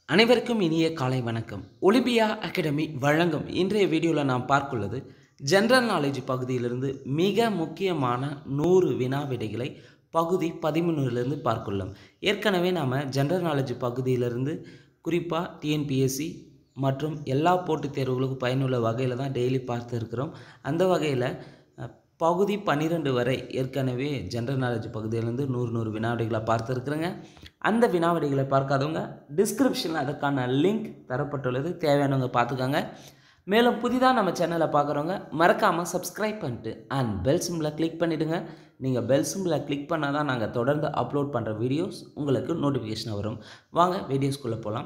அனைவருக்கும் இனிய காலை வணக்கம் ஒலிம்பியா அகாடமி வழங்கும் இன்றைய வீடியோவில் நாம் பார்க்குள்ளது ஜென்ரல் நாலேஜ் பகுதியிலிருந்து மிக முக்கியமான நூறு வினா விடைகளை பகுதி பதிமூணுலேருந்து பார்க்குள்ளோம் ஏற்கனவே நாம் ஜென்ரல் நாலேஜ் பகுதியிலிருந்து குறிப்பாக டிஎன்பிஎஸ்சி மற்றும் எல்லா போட்டித் தேர்வுகளுக்கும் பயனுள்ள வகையில் தான் டெய்லி பார்த்து இருக்கிறோம் அந்த வகையில் அஹ், பகுதி பன்னிரெண்டு வரை ஏற்கனவே ஜென்ரல் நாலேஜ் பகுதியிலேருந்து நூறு நூறு வினாவிடைகளை பார்த்துருக்குறேங்க அந்த வினாவிடைகளை பார்க்காதவங்க டிஸ்கிரிப்ஷனில் அதற்கான லிங்க் தரப்பட்டுள்ளது தேவையானவங்க பார்த்துக்கோங்க மேலும் புதிதாக நம்ம சேனலை பார்க்குறவங்க மறக்காமல் சப்ஸ்கிரைப் பண்ணிட்டு அண்ட் பெல் சிம்பில் கிளிக் பண்ணிவிடுங்க நீங்கள் பெல் சிம்பில் கிளிக் பண்ணால் தான் நாங்கள் தொடர்ந்து அப்லோட் பண்ணுற வீடியோஸ் உங்களுக்கு நோட்டிஃபிகேஷன் வரும் வாங்க வீடியோஸ்குள்ளே போகலாம்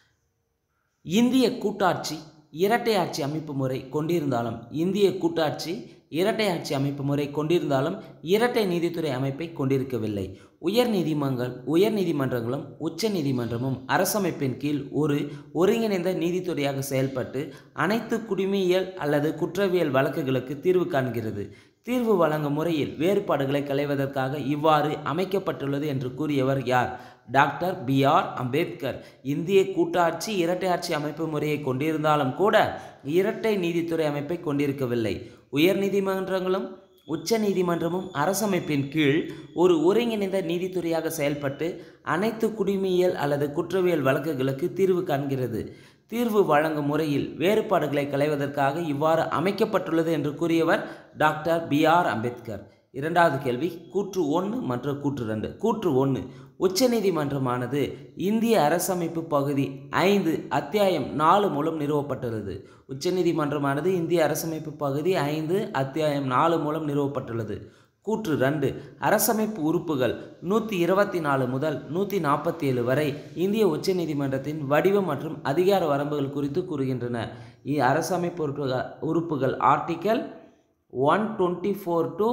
இந்திய கூட்டாட்சி இரட்டை ஆட்சி அமைப்பு முறை கொண்டிருந்தாலும் இந்திய கூட்டாட்சி இரட்டை ஆட்சி அமைப்பு முறை கொண்டிருந்தாலும் இரட்டை நீதித்துறை அமைப்பை கொண்டிருக்கவில்லை உயர் நீதிமன்றங்கள் உயர் நீதிமன்றங்களும் உச்ச நீதிமன்றமும் அரசமைப்பின் கீழ் ஒரு ஒருங்கிணைந்த நீதித்துறையாக செயல்பட்டு அனைத்து குடிமையியல் அல்லது குற்றவியல் வழக்குகளுக்கு தீர்வு காண்கிறது தீர்வு வழங்கும் முறையில் வேறுபாடுகளை களைவதற்காக இவ்வாறு அமைக்கப்பட்டுள்ளது என்று கூறியவர் யார் டாக்டர் பி ஆர் அம்பேத்கர் இந்திய கூட்டாட்சி இரட்டை ஆட்சி அமைப்பு முறையை கொண்டிருந்தாலும் கூட இரட்டை நீதித்துறை அமைப்பை கொண்டிருக்கவில்லை உயர் நீதிமன்றங்களும் உச்ச நீதிமன்றமும் அரசமைப்பின் கீழ் ஒரு ஒருங்கிணைந்த நீதித்துறையாக செயல்பட்டு அனைத்து குடிமையியல் அல்லது குற்றவியல் வழக்குகளுக்கு தீர்வு காண்கிறது தீர்வு வழங்கும் முறையில் வேறுபாடுகளை களைவதற்காக இவ்வாறு அமைக்கப்பட்டுள்ளது என்று கூறியவர் டாக்டர் பி ஆர் அம்பேத்கர் இரண்டாவது கேள்வி கூற்று ஒன்று மற்றும் கூற்று ரெண்டு கூற்று ஒன்று உச்சநீதிமன்றமானது இந்திய அரசமைப்பு பகுதி ஐந்து அத்தியாயம் நாலு மூலம் நிறுவப்பட்டுள்ளது உச்சநீதிமன்றமானது இந்திய அரசமைப்பு பகுதி ஐந்து அத்தியாயம் நாலு மூலம் நிறுவப்பட்டுள்ளது கூற்று ரெண்டு அரசமைப்பு உறுப்புகள் நூற்றி இருபத்தி நாலு முதல் நூற்றி நாற்பத்தி ஏழு வரை இந்திய உச்சநீதிமன்றத்தின் வடிவம் மற்றும் அதிகார வரம்புகள் குறித்து கூறுகின்றன இ- அரசமைப்பு உறுப்புகள் உறுப்புகள் article one twenty four to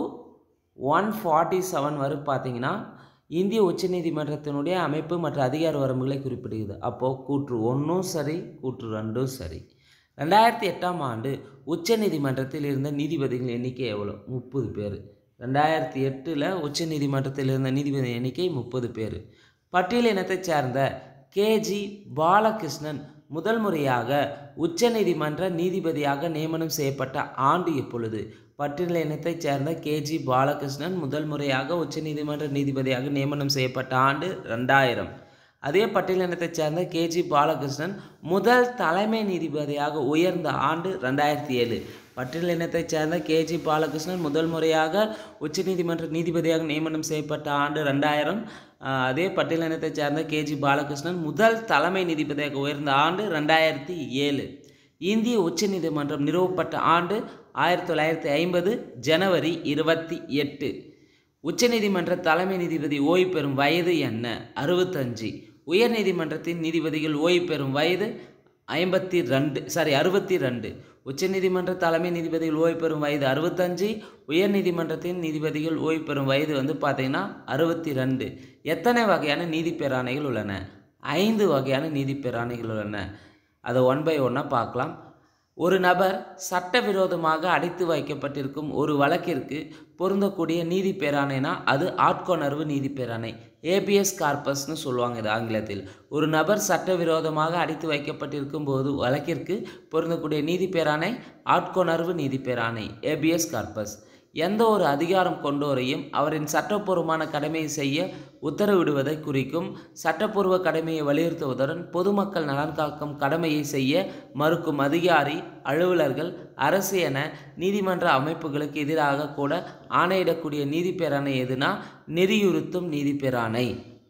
one forty seven வரை பார்த்தீங்கன்னா இந்திய உச்சநீதிமன்றத்தினுடைய அமைப்பு மற்றும் அதிகார வரம்புகளை குறிப்பிடுகிறது அப்போது கூற்று ஒன்றும் சரி கூற்று ரெண்டும் சரி ரெண்டாயிரத்தி எட்டாம் ஆண்டு உச்சநீதிமன்றத்தில் இருந்த நீதிபதிகள் எண்ணிக்கை எவ்வளோ முப்பது பேர் ரெண்டாயிரத்தி எட்டில் உச்சநீதிமன்றத்தில் இருந்த நீதிபதி எண்ணிக்கை முப்பது பேர் பட்டியல் இனத்தைச் சேர்ந்த கேஜி பாலகிருஷ்ணன் முதல் முறையாக உச்சநீதிமன்ற நீதிபதியாக நியமனம் செய்யப்பட்ட ஆண்டு எப்பொழுது பட்டியல் இனத்தைச் சேர்ந்த கேஜி பாலகிருஷ்ணன் முதல் முறையாக உச்சநீதிமன்ற நீதிபதியாக நியமனம் செய்யப்பட்ட ஆண்டு ரெண்டாயிரம் அதே பட்டியலினத்தைச் சேர்ந்த கேஜி பாலகிருஷ்ணன் முதல் தலைமை நீதிபதியாக உயர்ந்த ஆண்டு ரெண்டாயிரத்தி ஏழு பட்டியலினத்தைச் சேர்ந்த கேஜி பாலகிருஷ்ணன் முதல் முறையாக உச்சநீதிமன்ற நீதிபதியாக நியமனம் செய்யப்பட்ட ஆண்டு ரெண்டாயிரம் ஆஹ் அதே பட்டியலினத்தைச் சேர்ந்த கேஜி பாலகிருஷ்ணன் முதல் தலைமை நீதிபதியாக உயர்ந்த ஆண்டு ரெண்டாயிரத்தி ஏழு இந்திய உச்சநீதிமன்றம் நிறுவப்பட்ட ஆண்டு ஆயிரத்தி தொள்ளாயிரத்தி ஐம்பது ஜனவரி இருபத்தி எட்டு உச்சநீதிமன்ற தலைமை நீதிபதி ஓய்வு பெறும் வயது என்ன அறுபத்தஞ்சு உயர்நீதிமன்றத்தின் நீதிபதிகள் ஓய்வு பெறும் வயது ஐம்பத்தி ரெண்டு சாரி அறுபத்தி ரெண்டு உச்சநீதிமன்ற தலைமை நீதிபதிகள் ஓய்வு பெறும் வயது அறுபத்தஞ்சு உயர்நீதிமன்றத்தின் நீதிபதிகள் ஓய்வு பெறும் வயது வந்து பார்த்தீங்கன்னா அறுபத்தி ரெண்டு எத்தனை வகையான நீதி பேராணைகள் உள்ளன ஐந்து வகையான நீதி பேராணைகள் உள்ளன அதை ஒன் பை ஒன்னாக பார்க்கலாம் ஒரு நபர் சட்டவிரோதமாக அடைத்து வைக்கப்பட்டிருக்கும் ஒரு வழக்கிற்கு பொருந்தக்கூடிய நீதி பேராணைனா அது ஆட்கொணர்வு நீதி பேராணை ஏபிஎஸ் கார்பஸ்னு சொல்லுவாங்க இது ஆங்கிலத்தில் ஒரு நபர் சட்டவிரோதமாக அடைத்து வைக்கப்பட்டிருக்கும் போது வழக்கிற்கு பொருந்தக்கூடிய நீதி பேராணை ஆட்கொணர்வு நீதி பேராணை ஏபிஎஸ் கார்பஸ் எந்த ஒரு அதிகாரம் கொண்டோரையும் அவரின் சட்டப்பூர்வமான கடமையை செய்ய உத்தரவிடுவதை குறிக்கும் சட்டப்பூர்வ கடமையை வலியுறுத்துவதுடன் பொதுமக்கள் நலன் காக்கும் கடமையை செய்ய மறுக்கும் அதிகாரி அலுவலர்கள் அரசு என நீதிமன்ற அமைப்புகளுக்கு எதிராக கூட ஆணையிடக்கூடிய நீதி பேராணை எதுனா நெறியுறுத்தும் நீதி பேராணை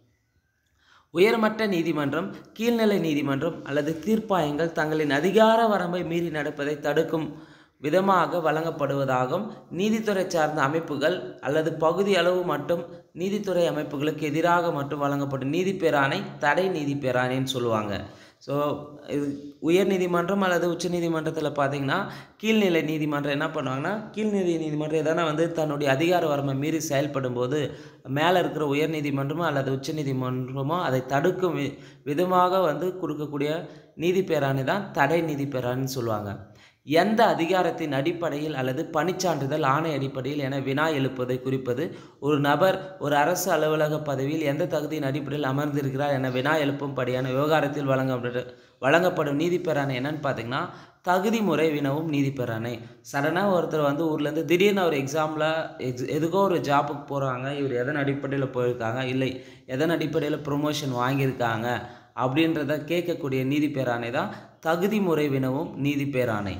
உயர்மட்ட நீதிமன்றம் கீழ்நிலை நீதிமன்றம் அல்லது தீர்ப்பாயங்கள் தங்களின் அதிகார வரம்பை மீறி நடப்பதை தடுக்கும் விதமாக வழங்கப்படுவதாகும் நீதித்துறை சார்ந்த அமைப்புகள் அல்லது பகுதி அளவு மட்டும் நீதித்துறை அமைப்புகளுக்கு எதிராக மட்டும் வழங்கப்படும் நீதி பேராணை தடை நீதி பேராணைன்னு சொல்லுவாங்க ஸோ இது உயர் நீதிமன்றம் அல்லது உச்ச நீதிமன்றத்தில் பார்த்தீங்கன்னா கீழ்நிலை நீதிமன்றம் என்ன பண்ணுவாங்கன்னா கீழ்நிலை நீதிமன்றம் எதனா வந்து தன்னுடைய அதிகார வரம்பை மீறி செயல்படும் போது மேலே இருக்கிற உயர் நீதிமன்றமோ அல்லது உச்ச நீதிமன்றமோ அதை தடுக்கும் வி- விதமாக வந்து கொடுக்கக்கூடிய நீதி பேராணை தான் தடை நீதி பேராணைன்னு சொல்லுவாங்க எந்த அதிகாரத்தின் அடிப்படையில் அல்லது பணிச்சான்றிதழ் ஆணை அடிப்படையில் என வினா எழுப்பதை குறிப்பது ஒரு நபர் ஒரு அரசு அலுவலக பதவியில் எந்த தகுதியின் அடிப்படையில் அமர்ந்திருக்கிறார் என வினா எழுப்பும்படியான விவகாரத்தில் வழங்கப்பட்ட வழங்கப்படும் நீதிப்பெறானை என்னன்னு பார்த்தீங்கன்னா தகுதி முறை வினவும் நீதிப்பெறானை சடனாக ஒருத்தர் வந்து ஊர்லேருந்து திடீர்னு ஒரு எக்ஸாமில் எக்ஸ் எதுக்கோ ஒரு ஜாப்புக்கு போகிறாங்க இவர் எதன் அடிப்படையில் போயிருக்காங்க இல்லை எதன் அடிப்படையில் ப்ரொமோஷன் வாங்கியிருக்காங்க அப்படின்றத கேட்கக்கூடிய நீதிப்பேராணை தான் தகுதி முறை வினவும் நீதிப்பேராணை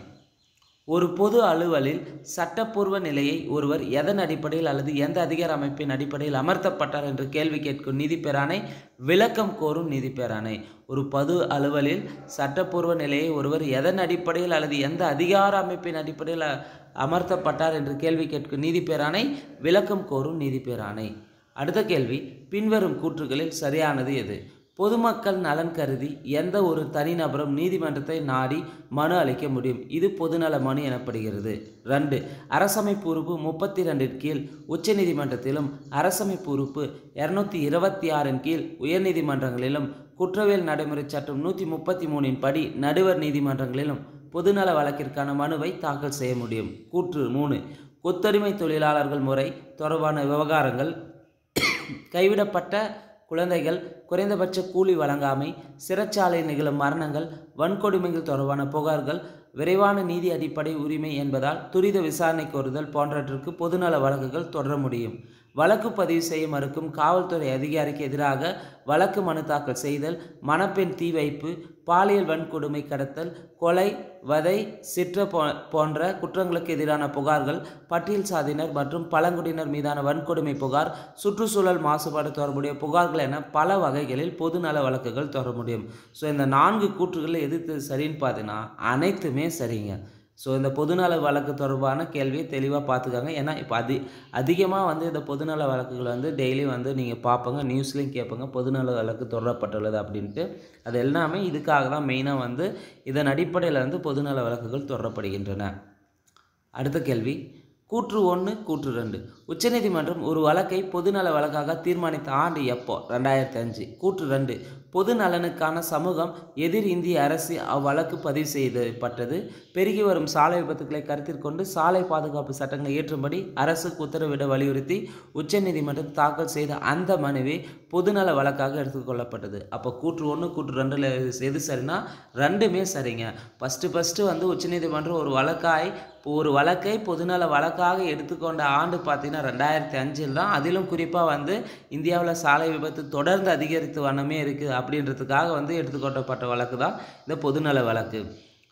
ஒரு பொது அலுவலில் சட்டப்பூர்வ நிலையை ஒருவர் எதன் அடிப்படையில் அல்லது எந்த அதிகார அமைப்பின் அடிப்படையில் அமர்த்தப்பட்டார் என்று கேள்வி கேட்கும் நீதிப்பேராணை விளக்கம் கோரும் நீதிப்பேராணை ஒரு பொது அலுவலில் சட்டப்பூர்வ நிலையை ஒருவர் எதன் அடிப்படையில் அல்லது எந்த அதிகார அமைப்பின் அடிப்படையில் அ- அமர்த்தப்பட்டார் என்று கேள்வி கேட்கும் நீதிப்பேராணை விளக்கம் கோரும் நீதிப்பேராணை அடுத்த கேள்வி பின்வரும் கூற்றுகளில் சரியானது எது பொதுமக்கள் நலன் கருதி எந்த ஒரு தனிநபரும் நீதிமன்றத்தை நாடி மனு அளிக்க முடியும் இது பொதுநல மனு எனப்படுகிறது ரெண்டு அரசமைப்பு உறுப்பு முப்பத்தி ரெண்டின் கீழ் உச்சநீதிமன்றத்திலும் அரசமைப்பு உறுப்பு இரநூத்தி இருபத்தி ஆறின் கீழ் உயர்நீதிமன்றங்களிலும் குற்றவியல் நடைமுறை சட்டம் நூற்றி முப்பத்தி மூணின் படி நடுவர் நீதிமன்றங்களிலும் பொதுநல வழக்கிற்கான மனுவை தாக்கல் செய்ய முடியும் கூற்று மூணு கொத்தடிமை தொழிலாளர்கள் முறை தொடர்பான விவகாரங்கள் கைவிடப்பட்ட குழந்தைகள் குறைந்தபட்ச கூலி வழங்காமை சிறைச்சாலை நிகழும் மரணங்கள் வன்கொடுமைகள் தொடர்பான புகார்கள் விரைவான நீதி அடிப்படை உரிமை என்பதால் துரித விசாரணை கோருதல் போன்றவற்றிற்கு பொதுநல வழக்குகள் தொடர முடியும் வழக்கு பதிவு செய்ய மறுக்கும் காவல்துறை அதிகாரிக்கு எதிராக வழக்கு மனு தாக்கல் செய்தல் மணப்பெண் தீ வைப்பு பாலியல் வன்கொடுமை கடத்தல் கொலை வதை சிற்ற போ போன்ற குற்றங்களுக்கு எதிரான புகார்கள் பட்டியல் சாதியினர் மற்றும் பழங்குடியினர் மீதான வன்கொடுமை புகார் சுற்றுச்சூழல் மாசுபாடு தொடர்புடைய புகார்கள் என பல வகைகளில் பொதுநல வழக்குகள் தொடர முடியும் ஸோ இந்த நான்கு கூற்றுகளில் எது சரின்னு பார்த்தீங்கன்னா அனைத்துமே சரிங்க ஸோ இந்த பொதுநல வழக்கு தொடர்பான கேள்வியை தெளிவாக பார்த்துக்கோங்க ஏன்னா இப்போ அதி அதிகமாக வந்து இந்த பொதுநல வழக்குகள் வந்து டெய்லி வந்து நீங்கள் பார்ப்பங்க நியூஸ்லேயும் கேட்பங்க பொதுநல வழக்கு தொடரப்பட்டுள்ளது அப்படின்ட்டு அது எல்லாமே இதுக்காக தான் மெயினாக வந்து இதன் அடிப்படையில் வந்து பொதுநல வழக்குகள் தொடரப்படுகின்றன அடுத்த கேள்வி கூற்று ஒன்று கூற்று ரெண்டு உச்சநீதிமன்றம் ஒரு வழக்கை பொதுநல வழக்காக தீர்மானித்த ஆண்டு எப்போ ரெண்டாயிரத்தி அஞ்சு கூற்று ரெண்டு பொது நலனுக்கான சமூகம் எதிர் இந்திய அரசு அவ்வழக்கு பதிவு செய்யப்பட்டது பெருகி வரும் சாலை விபத்துக்களை கருத்தில் கொண்டு சாலை பாதுகாப்பு சட்டங்களை இயற்றும்படி அரசுக்கு உத்தரவிட வலியுறுத்தி உச்சநீதிமன்றம் தாக்கல் செய்த அந்த மனுவே பொதுநல வழக்காக எடுத்துக்கொள்ளப்பட்டது அப்போ கூற்று ஒன்று கூற்று ரெண்டில் எது சரின்னா ரெண்டுமே சரிங்க ஃபஸ்ட்டு ஃபஸ்ட்டு வந்து உச்சநீதிமன்றம் ஒரு வழக்காய் இப்போ ஒரு வழக்கை பொதுநல வழக்காக எடுத்துக்கொண்ட ஆண்டு பார்த்தீங்கன்னா ரெண்டாயிரத்தி அஞ்சில் தான் அதிலும் குறிப்பாக வந்து இந்தியாவில் சாலை விபத்து தொடர்ந்து அதிகரித்து வண்ணமே இருக்குது அப்படின்றதுக்காக வந்து எடுத்துக்கொள்ளப்பட்ட வழக்கு தான் இந்த பொதுநல வழக்கு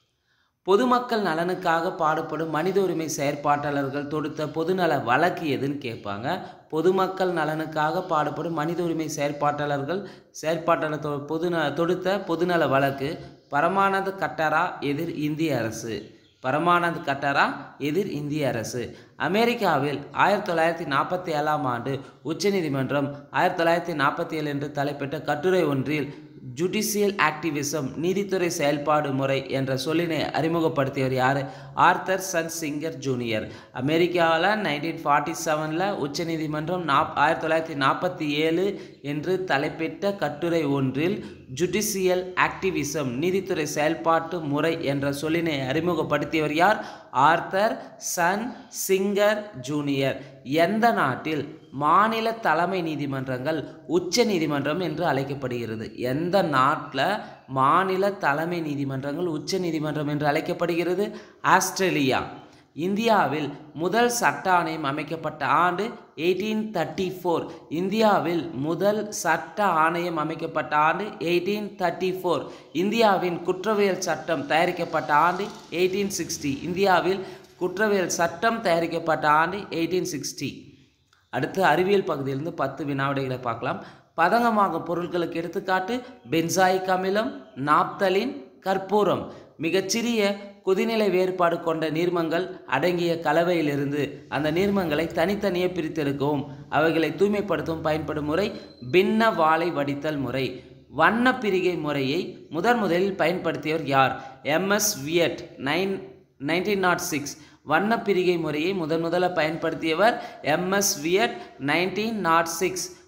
பொதுமக்கள் நலனுக்காக பாடுபடும் மனித உரிமை செயற்பாட்டாளர்கள் தொடுத்த பொதுநல வழக்கு எதுன்னு கேட்பாங்க பொதுமக்கள் நலனுக்காக பாடுபடும் மனித உரிமை செயற்பாட்டாளர்கள் செயற்பாட்டாளர் தொ- பொதுந தொடுத்த பொதுநல வழக்கு பரமானந்த கட்டரா எதிர் இந்திய அரசு பரமானந்த் கட்டரா எதிர் இந்திய அரசு அமெரிக்காவில் ஆயிரத்தி தொள்ளாயிரத்தி நாற்பத்தி ஏழாம் ஆண்டு உச்சநீதிமன்றம் ஆயிரத்தி தொள்ளாயிரத்தி நாற்பத்தி ஏழு என்று தலைப்பிட்ட கட்டுரை ஒன்றில் ஜுடிஷியல் ஆக்டிவிசம் நீதித்துறை செயல்பாடு முறை என்ற சொல்லினை அறிமுகப்படுத்தியவர் யார் ஆர்த்தர் சன் சிங்கர் ஜூனியர் அமெரிக்காவில் நைன்டீன் ஃபார்ட்டி செவனில் உச்சநீதிமன்றம் நாப் ஆயிரத்தி தொள்ளாயிரத்தி நாற்பத்தி ஏழு என்று தலைப்பிட்ட கட்டுரை ஒன்றில் ஜுடிஷியல் ஆக்டிவிசம் நீதித்துறை செயல்பாட்டு முறை என்ற சொல்லினை அறிமுகப்படுத்தியவர் யார் ஆர்த்தர் சன் சிங்கர் ஜூனியர் எந்த நாட்டில் மாநில தலைமை நீதிமன்றங்கள் உச்ச நீதிமன்றம் என்று அழைக்கப்படுகிறது எந்த நாட்டில் மாநில தலைமை நீதிமன்றங்கள் உச்ச நீதிமன்றம் என்று அழைக்கப்படுகிறது ஆஸ்திரேலியா இந்தியாவில் முதல் சட்ட ஆணையம் அமைக்கப்பட்ட ஆண்டு எயிட்டீன் தேர்ட்டி ஃபோர் இந்தியாவில் முதல் சட்ட ஆணையம் அமைக்கப்பட்ட ஆண்டு எயிட்டீன் தேர்ட்டி ஃபோர் இந்தியாவின் குற்றவியல் சட்டம் தயாரிக்கப்பட்ட ஆண்டு எயிட்டீன் சிக்ஸ்டி இந்தியாவில் குற்றவியல் சட்டம் தயாரிக்கப்பட்ட ஆண்டு எயிட்டீன் சிக்ஸ்டி அடுத்து அறிவியல் பகுதியிலிருந்து பத்து வினாவிடைகளை பார்க்கலாம் பதங்கமாகும் பொருட்களுக்கு எடுத்துக்காட்டு பென்சாயிக் அமிலம் நாப்தலின் கற்பூரம் மிகச்சிறிய கொதிநிலை வேறுபாடு கொண்ட நீர்மங்கள் அடங்கிய கலவையிலிருந்து அந்த நீர்மங்களை தனித்தனியே பிரித்தெடுக்கவும் அவைகளை தூய்மைப்படுத்தவும் பயன்படும் முறை பின்ன வாளை வடித்தல் முறை வண்ண பிரிகை முறையை முதன் முதலில் பயன்படுத்தியவர் யார் எம்எஸ் வியட் நைன் நைன்டீன் நாட் சிக்ஸ் வண்ண பிரிகை முறையை முதன் முதல்ல பயன்படுத்தியவர் எம்எஸ் வியட் நைன்டீன் நாட் சிக்ஸ்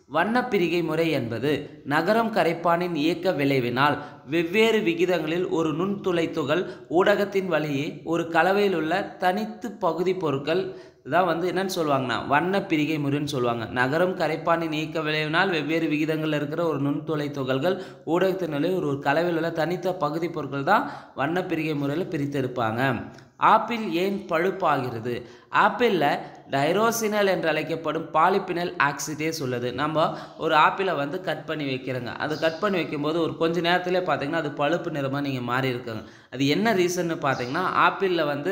வண்ணப்பிரிகை முறை என்பது நகரம் கரைப்பானின் இயக்க விளைவினால் வெவ்வேறு விகிதங்களில் ஒரு நுண்துளை துகள் ஊடகத்தின் வழியே ஒரு கலவையில் உள்ள தனித்து பகுதி பொருட்கள் தான் வந்து என்னன்னு சொல்லுவாங்கன்னா வண்ண பிரிகை முறைன்னு சொல்லுவாங்க நகரம் கரைப்பானின் இயக்க விளைவினால் வெவ்வேறு விகிதங்களில் இருக்கிற ஒரு நுண்துளை துகள்கள் ஊடகத்தின் வழியே ஒரு ஒரு கலவையில் உள்ள தனித்த பகுதி பொருட்கள் தான் வண்ண பிரிகை முறையில் பிரித்தெடுப்பாங்க ஆப்பிள் ஏன் பழுப்பாகிறது ஆப்பிளில் டைரோசினல் என்று அழைக்கப்படும் பாலிபினல் ஆக்சிடேஸ் உள்ளது நம்ம ஒரு ஆப்பிளை வந்து கட் பண்ணி வைக்கிறோங்க அது கட் பண்ணி வைக்கும்போது ஒரு கொஞ்ச நேரத்திலே பார்த்தீங்கன்னா அது பழுப்பு நிறமாக நீங்கள் மாறி இருக்குங்க அது என்ன ரீசன்னு பார்த்தீங்கன்னா ஆப்பிளில் வந்து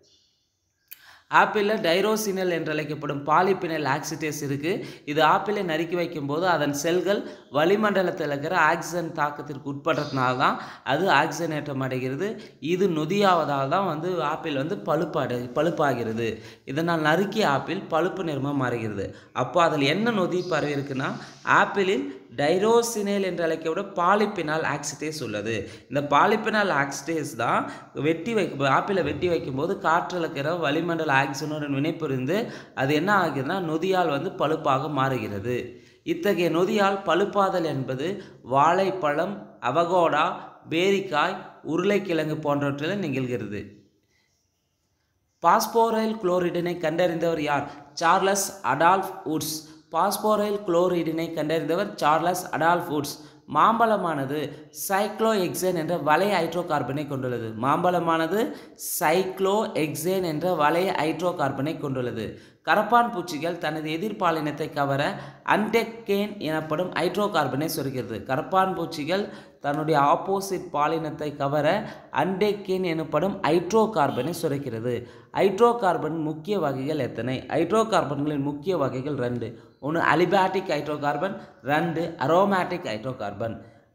ஆப்பிளில் டைரோசினல் என்று அழைக்கப்படும் பாலிபினல் ஆக்சிடேஸ் இருக்குது இது ஆப்பிளை நறுக்கி வைக்கும்போது அதன் செல்கள் வளிமண்டலத்தில் இருக்கிற ஆக்சிஜன் தாக்கத்திற்கு உட்படுறதுனால தான் அது ஆக்சிஜனேற்றம் அடைகிறது இது நொதியாவதால் தான் வந்து ஆப்பிள் வந்து பழுப்பாடு பழுப்பாகிறது இதனால் நறுக்கிய ஆப்பிள் பழுப்பு நிறமாக மாறுகிறது அப்போ அதில் என்ன நொதி பரவி இருக்குன்னா ஆப்பிளில் டைரோசினேல் என்று அழைக்கப்படும் பாலிபினால் ஆக்சிடேஸ் உள்ளது இந்த பாலிபினால் ஆக்சிடேஸ் தான் வெட்டி வைக்கும் ஆப்பிளை வெட்டி வைக்கும்போது காற்றில் இருக்கிற வளிமண்டல ஆக்சிஜனுடன் வினைபுரிந்து அது என்ன ஆகுதுன்னா நொதியால் வந்து பழுப்பாக மாறுகிறது இத்தகைய நொதியால் பழுப்பாதல் என்பது வாழைப்பழம் அவகோடா பேரிக்காய் உருளைக்கிழங்கு போன்றவற்றில் நிகழ்கிறது பாஸ்போரைல் குளோரிடினை கண்டறிந்தவர் யார் சார்லஸ் அடால்ஃப் உட்ஸ் பாஸ்போரைல் குளோரிடினை கண்டறிந்தவர் சார்லஸ் அடால்ஃப் உட்ஸ் மாம்பழமானது சைக்ளோ எக்ஸேன் என்ற வளைய ஹைட்ரோ கார்பனை கொண்டுள்ளது மாம்பழமானது சைக்ளோ எக்ஸேன் என்ற வளைய ஹைட்ரோ கார்பனை கொண்டுள்ளது கரப்பான் பூச்சிகள் தனது எதிர்பாலினத்தை கவர அன்டெக்கேன் எனப்படும் ஹைட்ரோ கார்பனை சுருக்கிறது கரப்பான் பூச்சிகள் தன்னுடைய ஆப்போசிட் பாலினத்தை கவர அன்டெக்கேன் எனப்படும் ஹைட்ரோ கார்பனை சுரைக்கிறது ஹைட்ரோ கார்பன் முக்கிய வகைகள் எத்தனை ஹைட்ரோ கார்பன்களின் முக்கிய வகைகள் ரெண்டு ஒன்று அலிபாட்டிக் ஹைட்ரோ கார்பன் ரெண்டு அரோமேட்டிக் ஹைட்ரோ கார்பன்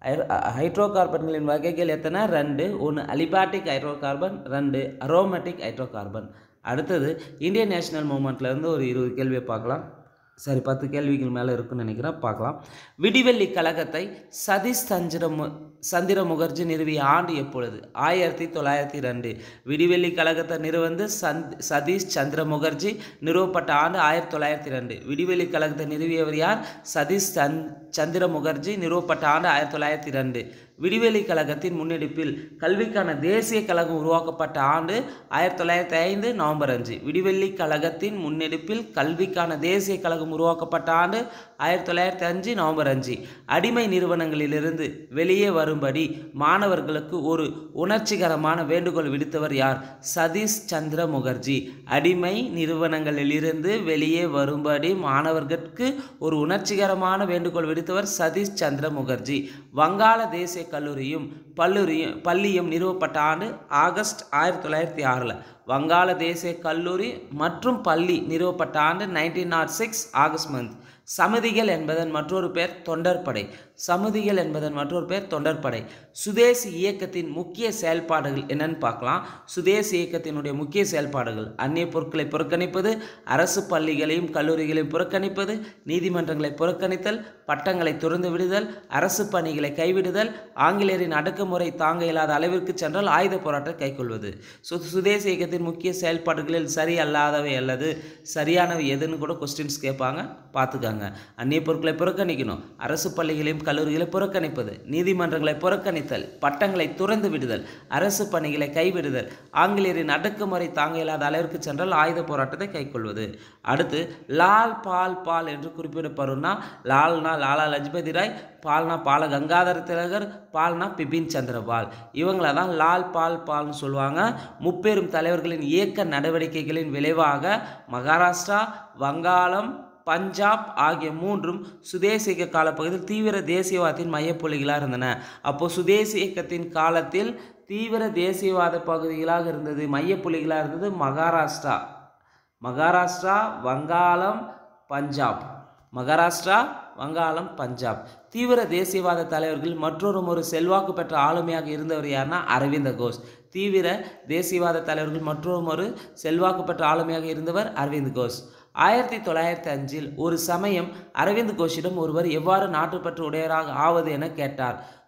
ஹைட்ரோ கார்பன்களின் வகைகள் எத்தனை ரெண்டு ஒன்று அலிபாட்டிக் ஹைட்ரோ கார்பன் ரெண்டு அரோமேட்டிக் ஹைட்ரோ கார்பன் அடுத்தது இந்தியன் நேஷனல் மூமெண்ட்லேருந்து ஒரு இருபது கேள்வியை பார்க்கலாம் சரி பத்து கேள்விகள் மேலே இருக்குன்னு நினைக்கிறேன் பார்க்கலாம் விடிவெள்ளி கழகத்தை சதீஷ் சந்திர மு சந்திர முகர்ஜி நிறுவிய ஆண்டு எப்பொழுது ஆயிரத்தி தொள்ளாயிரத்தி ரெண்டு விடிவெள்ளி கழகத்தை நிறுவந்து சந்த் சதீஷ் சந்திர முகர்ஜி நிறுவப்பட்ட ஆண்டு ஆயிரத்தி தொள்ளாயிரத்தி ரெண்டு விடிவெள்ளி கழகத்தை நிறுவியவர் யார் சதீஷ் சந்த் சந்திர முகர்ஜி நிறுவப்பட்ட ஆண்டு ஆயிரத்தி தொள்ளாயிரத்தி ரெண்டு விடிவெளி கழகத்தின் முன்னெடுப்பில் கல்விக்கான தேசிய கழகம் உருவாக்கப்பட்ட ஆண்டு ஆயிரத்தி தொள்ளாயிரத்தி ஐந்து நவம்பர் அஞ்சு விடிவெள்ளி கழகத்தின் முன்னெடுப்பில் கல்விக்கான தேசிய கழகம் உருவாக்கப்பட்ட ஆண்டு ஆயிரத்தி தொள்ளாயிரத்தி அஞ்சு நவம்பர் அஞ்சு அடிமை நிறுவனங்களிலிருந்து வெளியே வரும்படி மாணவர்களுக்கு ஒரு உணர்ச்சிகரமான வேண்டுகோள் விடுத்தவர் யார் சதீஷ் சந்திர முகர்ஜி அடிமை நிறுவனங்களிலிருந்து வெளியே வரும்படி மாணவர்களுக்கு ஒரு உணர்ச்சிகரமான வேண்டுகோள் விடுத்தவர் சதீஷ் சந்திர முகர்ஜி வங்காள தேசிய கல்லூரியும் பல்லூரியும் பள்ளியும் நிறுவப்பட்ட ஆண்டு ஆகஸ்ட் ஆயிரத்தி தொள்ளாயிரத்தி ஆறில் வங்காள தேசிய கல்லூரி மற்றும் பள்ளி நிறுவப்பட்ட ஆண்டு nineteen naught six August month சமிதிகள் என்பதன் மற்றொரு பெயர் தொண்டர்படை சமிதிகள் என்பதன் மற்றொரு பெயர் தொண்டர்படை சுதேசி இயக்கத்தின் முக்கிய செயல்பாடுகள் என்னன்னு பார்க்கலாம் சுதேசி இயக்கத்தினுடைய முக்கிய செயல்பாடுகள் அந்நிய பொருட்களை புறக்கணிப்பது அரசு பள்ளிகளையும் கல்லூரிகளையும் புறக்கணிப்பது நீதிமன்றங்களை புறக்கணித்தல் பட்டங்களை துறந்து விடுதல் அரசு பணிகளை கைவிடுதல் ஆங்கிலேயரின் அடக்குமுறை தாங்க இயலாத அளவிற்கு சென்றால் ஆயுத போராட்டத்தை கைக்கொள்வது சு சுதேசி இயக்கத்தின் முக்கிய செயல்பாடுகளில் சரி அல்லாதவை அல்லது சரியானவை எதுன்னு கூட கொஸ்டின்ஸ் கேட்பாங்க பார்த்துக்காங்க அந்நிய பொருட்களை புறக்கணிக்கணும் அரசு பள்ளிகளையும் கல்லூரிகளை புறக்கணிப்பது நீதிமன்றங்களை புறக்கணித்தல் பட்டங்களை துறந்து விடுதல் அரசு பணிகளை கைவிடுதல் ஆங்கிலேயரின் அடக்குமுறை தாங்க இயலாத அளவிற்கு சென்றால் ஆயுத போராட்டத்தை கைக்கொள்வது அடுத்து லால் பால் பால் என்று குறிப்பிடப்படும்னா லால்னா லாலா லஜ்பதி ராய் பால்னா பால கங்காதர திலகர் பால்னா பிபின் சந்திரபால் இவங்கள தான் லால் பால் பால்னு சொல்லுவாங்க முப்பெரும் தலைவர்களின் இயக்க நடவடிக்கைகளின் விளைவாக மகாராஷ்டிரா வங்காளம் பஞ்சாப் ஆகிய மூன்றும் சுதேச இயக்க காலப்பகுதியில் தீவிர தேசியவாதத்தின் மையப்புள்ளிகளாக இருந்தன அப்போ சுதேச இயக்கத்தின் காலத்தில் தீவிர தேசியவாத பகுதிகளாக இருந்தது மையப்புள்ளிகளாக இருந்தது மகாராஷ்டிரா மகாராஷ்டிரா வங்காளம் பஞ்சாப் மகாராஷ்டிரா வங்காளம் பஞ்சாப் தீவிர தேசியவாத தலைவர்கள் மற்றொரு ஒரு செல்வாக்கு பெற்ற ஆளுமையாக இருந்தவர் யாருன்னா அரவிந்த கோஷ் தீவிர தேசியவாத தலைவர்கள் மற்றொரு ஒரு செல்வாக்கு பெற்ற ஆளுமையாக இருந்தவர் அரவிந்த் கோஷ் ஆயிரத்தி தொள்ளாயிரத்தி அஞ்சில் ஒரு சமயம் அரவிந்த் கோஷிடம் ஒருவர் எவ்வாறு நாட்டுப்பற்று உடையவராக ஆவது என கேட்டார்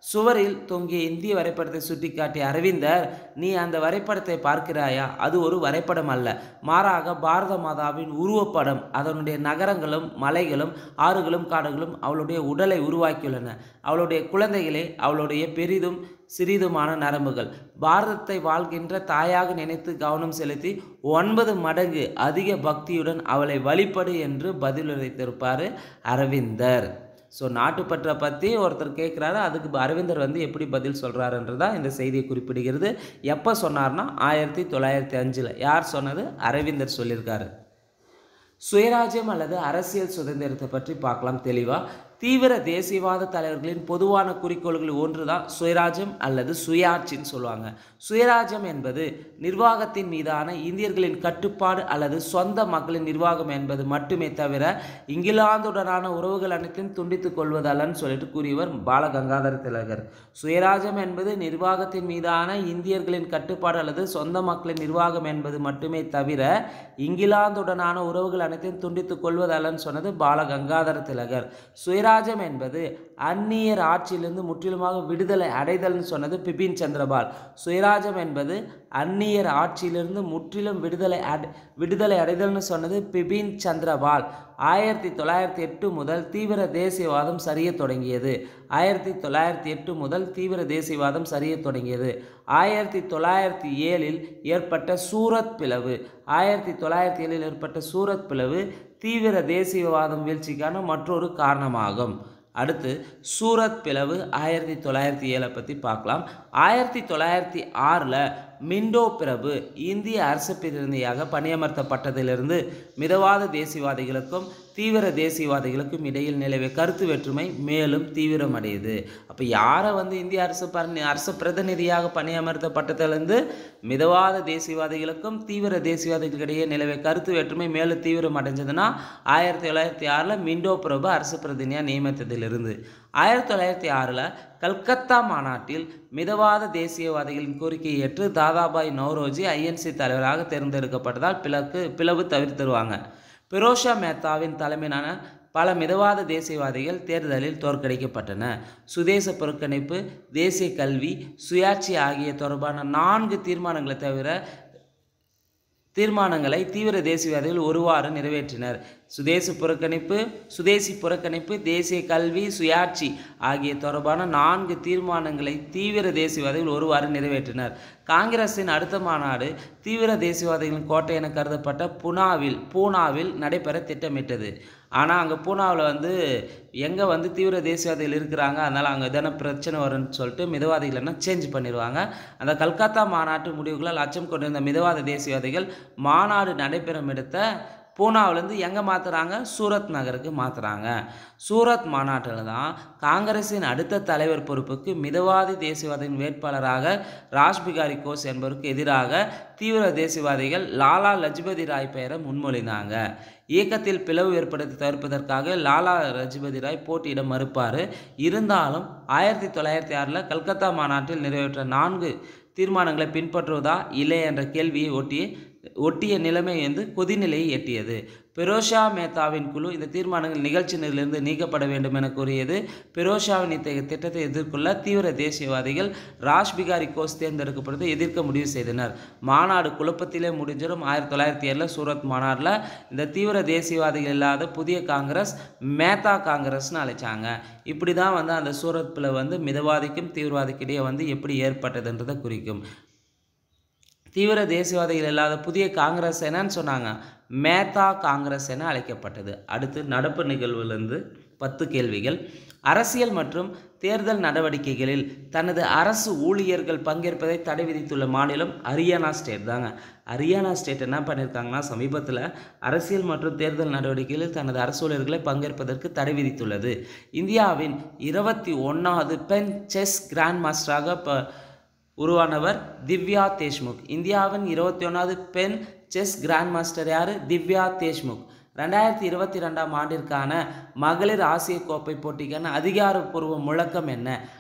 சுவரில் தொங்கிய இந்திய வரைபடத்தை சுட்டிக்காட்டிய அரவிந்தர் நீ அந்த வரைபடத்தை பார்க்கிறாயா அது ஒரு வரைபடம் அல்ல மாறாக பாரத மாதாவின் உருவப்படம் அதனுடைய நகரங்களும் மலைகளும் ஆறுகளும் காடுகளும் அவளுடைய உடலை உருவாக்கியுள்ளன அவளுடைய குழந்தைகளே அவளுடைய பெரிதும் சிறிதுமான நரம்புகள் பாரதத்தை வாழ்கின்ற தாயாக நினைத்து கவனம் செலுத்தி ஒன்பது மடங்கு அதிக பக்தியுடன் அவளை வழிபடு என்று பதிலுரைத்திருப்பார் அரவிந்தர் ஸோ நாட்டுப்பற்றை பற்றி ஒருத்தர் கேட்குறாரு அதுக்கு அரவிந்தர் வந்து எப்படி பதில் சொல்கிறாருன்றதா இந்த செய்தியை குறிப்பிடுகிறது எப்போ சொன்னார்னா ஆயிரத்தி தொள்ளாயிரத்தி அஞ்சில் யார் சொன்னது அரவிந்தர் சொல்லியிருக்காரு சுயராஜ்யம் அல்லது அரசியல் சுதந்திரத்தை பற்றி பார்க்கலாம் தெளிவாக தீவிர தேசியவாத தலைவர்களின் பொதுவான குறிக்கோள்கள் ஒன்று தான் சுயராஜ்யம் அல்லது சுயாட்சின்னு சொல்லுவாங்க சுயராஜ்யம் என்பது நிர்வாகத்தின் மீதான இந்தியர்களின் கட்டுப்பாடு அல்லது சொந்த மக்களின் நிர்வாகம் என்பது மட்டுமே தவிர இங்கிலாந்துடனான உறவுகள் அனைத்தையும் துண்டித்துக் கொள்வதல்லன்னு சொல்லிட்டு கூறியவர் பாலகங்காதர திலகர் சுயராஜ்யம் என்பது நிர்வாகத்தின் மீதான இந்தியர்களின் கட்டுப்பாடு அல்லது சொந்த மக்களின் நிர்வாகம் என்பது மட்டுமே தவிர இங்கிலாந்துடனான உறவுகள் அனைத்தையும் துண்டித்துக் கொள்வதல்லன்னு சொன்னது பாலகங்காதர திலகர் சுயராஜ்யம் என்பது அந்நியர் ஆட்சியிலிருந்து முற்றிலுமாக விடுதலை அடைதல்னு சொன்னது பிபின் சந்திரபால் சுயராஜ்யம் என்பது அந்நியர் ஆட்சியிலிருந்து முற்றிலும் விடுதலை அடை விடுதலை அடைதல்னு சொன்னது பிபின் சந்திரபால் ஆயிரத்தி தொள்ளாயிரத்தி எட்டு முதல் தீவிர தேசியவாதம் சரிய தொடங்கியது ஆயிரத்தி தொள்ளாயிரத்தி எட்டு முதல் தீவிர தேசியவாதம் சரிய தொடங்கியது ஆயிரத்தி தொள்ளாயிரத்தி ஏழில் ஏற்பட்ட சூரத் பிளவு ஆயிரத்தி தொள்ளாயிரத்தி ஏழில் ஏற்பட்ட சூரத் பிளவு தீவிர தேசியவாதம் வீழ்ச்சிக்கான மற்றொரு காரணமாகும் அடுத்து சூரத் பிளவு ஆயிரத்தி தொள்ளாயிரத்தி ஏழை பற்றி பார்க்கலாம் ஆயிரத்தி தொள்ளாயிரத்தி ஆறில் மிண்டோ பிரபு இந்திய அரசு பிரதிநிதியாக பணியமர்த்தப்பட்டதிலிருந்து மிதவாத தேசியவாதிகளுக்கும் தீவிர தேசியவாதிகளுக்கும் இடையில் நிலவிய கருத்து வேற்றுமை மேலும் தீவிரமடையுது அப்போ யாரை வந்து இந்திய அரசு பணி அரசு பிரதிநிதியாக பணியமர்த்தப்பட்டதிலிருந்து மிதவாத தேசியவாதிகளுக்கும் தீவிர தேசியவாதிகளுக்கு இடையே நிலவிய கருத்து வேற்றுமை மேலும் தீவிரம் அடைஞ்சதுன்னா ஆயிரத்தி தொள்ளாயிரத்தி ஆறில் மிண்டோ பிரபு அரசு பிரதிநிதியாக நியமித்ததிலிருந்து ஆயிரத்தி தொள்ளாயிரத்தி ஆறில் கல்கத்தா மாநாட்டில் மிதவாத தேசியவாதிகளின் கோரிக்கையை ஏற்று தாதாபாய் நௌரோஜி ஐஎன்சி தலைவராக தேர்ந்தெடுக்கப்பட்டதால் பிளக்கு பிளவு தவிர்த்துருவாங்க பிரோஷா மேத்தாவின் தலைமையிலான பல மிதவாத தேசியவாதிகள் தேர்தலில் தோற்கடிக்கப்பட்டன சுதேச புறக்கணிப்பு தேசிய கல்வி சுயாட்சி ஆகிய தொடர்பான நான்கு தீர்மானங்களை தவிர தீர்மானங்களை தீவிர தேசியவாதிகள் ஒருவாறு நிறைவேற்றினர் சுதேச புறக்கணிப்பு சுதேசி புறக்கணிப்பு தேசிய கல்வி சுயாட்சி ஆகிய தொடர்பான நான்கு தீர்மானங்களை தீவிர தேசியவாதிகள் ஒருவாறு நிறைவேற்றினர் காங்கிரஸின் அடுத்த மாநாடு தீவிர தேசியவாதிகளின் கோட்டை என கருதப்பட்ட புனாவில் பூனாவில் நடைபெற திட்டமிட்டது ஆனால் அங்கே பூனாவில் வந்து எங்கே வந்து தீவிர தேசியவாதிகள் இருக்கிறாங்க அதனால் அங்கே எதனா பிரச்சனை வரும்னு சொல்லிட்டு மிதவாதிகள் என்ன சேஞ்ச் பண்ணிடுவாங்க அந்த கல்கத்தா மாநாட்டு முடிவுகளால் அச்சம் கொண்டிருந்த மிதவாத தேசியவாதிகள் மாநாடு நடைபெறும் இடத்த பூனாவிலேருந்து எங்கே மாற்றுறாங்க சூரத் நகருக்கு மாற்றுறாங்க சூரத் மாநாட்டில் தான் காங்கிரஸின் அடுத்த தலைவர் பொறுப்புக்கு மிதவாதி தேசியவாதியின் வேட்பாளராக ராஜ்பிகாரி கோஸ் என்பவருக்கு எதிராக தீவிர தேசியவாதிகள் லாலா லஜ்பதி ராய் பெயரை முன்மொழிந்தாங்க இயக்கத்தில் பிளவு ஏற்படுத்தி தவிர்ப்பதற்காக லாலா லஜ்பதி ராய் போட்டியிட மறுப்பார் இருந்தாலும் ஆயிரத்தி தொள்ளாயிரத்தி ஆறில் கல்கத்தா மாநாட்டில் நிறைவேற்ற நான்கு தீர்மானங்களை பின்பற்றுவதா இல்லை என்ற கேள்வியை ஒட்டி ஒட்டிய நிலைமை வந்து கொதிநிலையை எட்டியது பெரோஷா மேத்தாவின் குழு இந்த தீர்மானங்கள் நிகழ்ச்சி நிலையிலிருந்து நீக்கப்பட வேண்டும் என கூறியது பெரோஷாவின் இத்தகைய திட்டத்தை எதிர்கொள்ள தீவிர தேசியவாதிகள் ராஜ் பிகாரி கோஸ் தேர்ந்தெடுக்கப்படுவதை எதிர்க்க முடிவு செய்தனர் மாநாடு குழப்பத்திலே முடிஞ்சிடும் ஆயிரத்தி தொள்ளாயிரத்தி ஏழில் சூரத் மாநாட்டில் இந்த தீவிர தேசியவாதிகள் இல்லாத புதிய காங்கிரஸ் மேத்தா காங்கிரஸ்னு அழைச்சாங்க இப்படி தான் வந்து அந்த சூரத்தில் வந்து மிதவாதிக்கும் தீவிரவாதிக்கும் இடையே வந்து எப்படி ஏற்பட்டதுன்றதை குறிக்கும் தீவிர தேசியவாதிகள் இல்லாத புதிய காங்கிரஸ் என்னன்னு சொன்னாங்க மேத்தா காங்கிரஸ் என அழைக்கப்பட்டது அடுத்து நடப்பு நிகழ்வுலேருந்து பத்து கேள்விகள் அரசியல் மற்றும் தேர்தல் நடவடிக்கைகளில் தனது அரசு ஊழியர்கள் பங்கேற்பதை தடை விதித்துள்ள மாநிலம் ஹரியானா ஸ்டேட் தாங்க ஹரியானா ஸ்டேட் என்ன பண்ணியிருக்காங்கன்னா சமீபத்தில் அரசியல் மற்றும் தேர்தல் நடவடிக்கைகளில் தனது அரசு ஊழியர்களை பங்கேற்பதற்கு தடை விதித்துள்ளது இந்தியாவின் இருபத்தி ஒன்றாவது பெண் செஸ் கிராண்ட் மாஸ்டராக இப்போ உருவானவர் திவ்யா தேஷ்முக் இந்தியாவின் இருபத்தி ஒன்றாவது பெண் செஸ் கிராண்ட் மாஸ்டர் யார் திவ்யா தேஷ்முக் ரெண்டாயிரத்தி இருபத்தி ரெண்டாம் ஆண்டிற்கான மகளிர் ஆசிய கோப்பை போட்டிக்கான அதிகாரப்பூர்வ முழக்கம் என்ன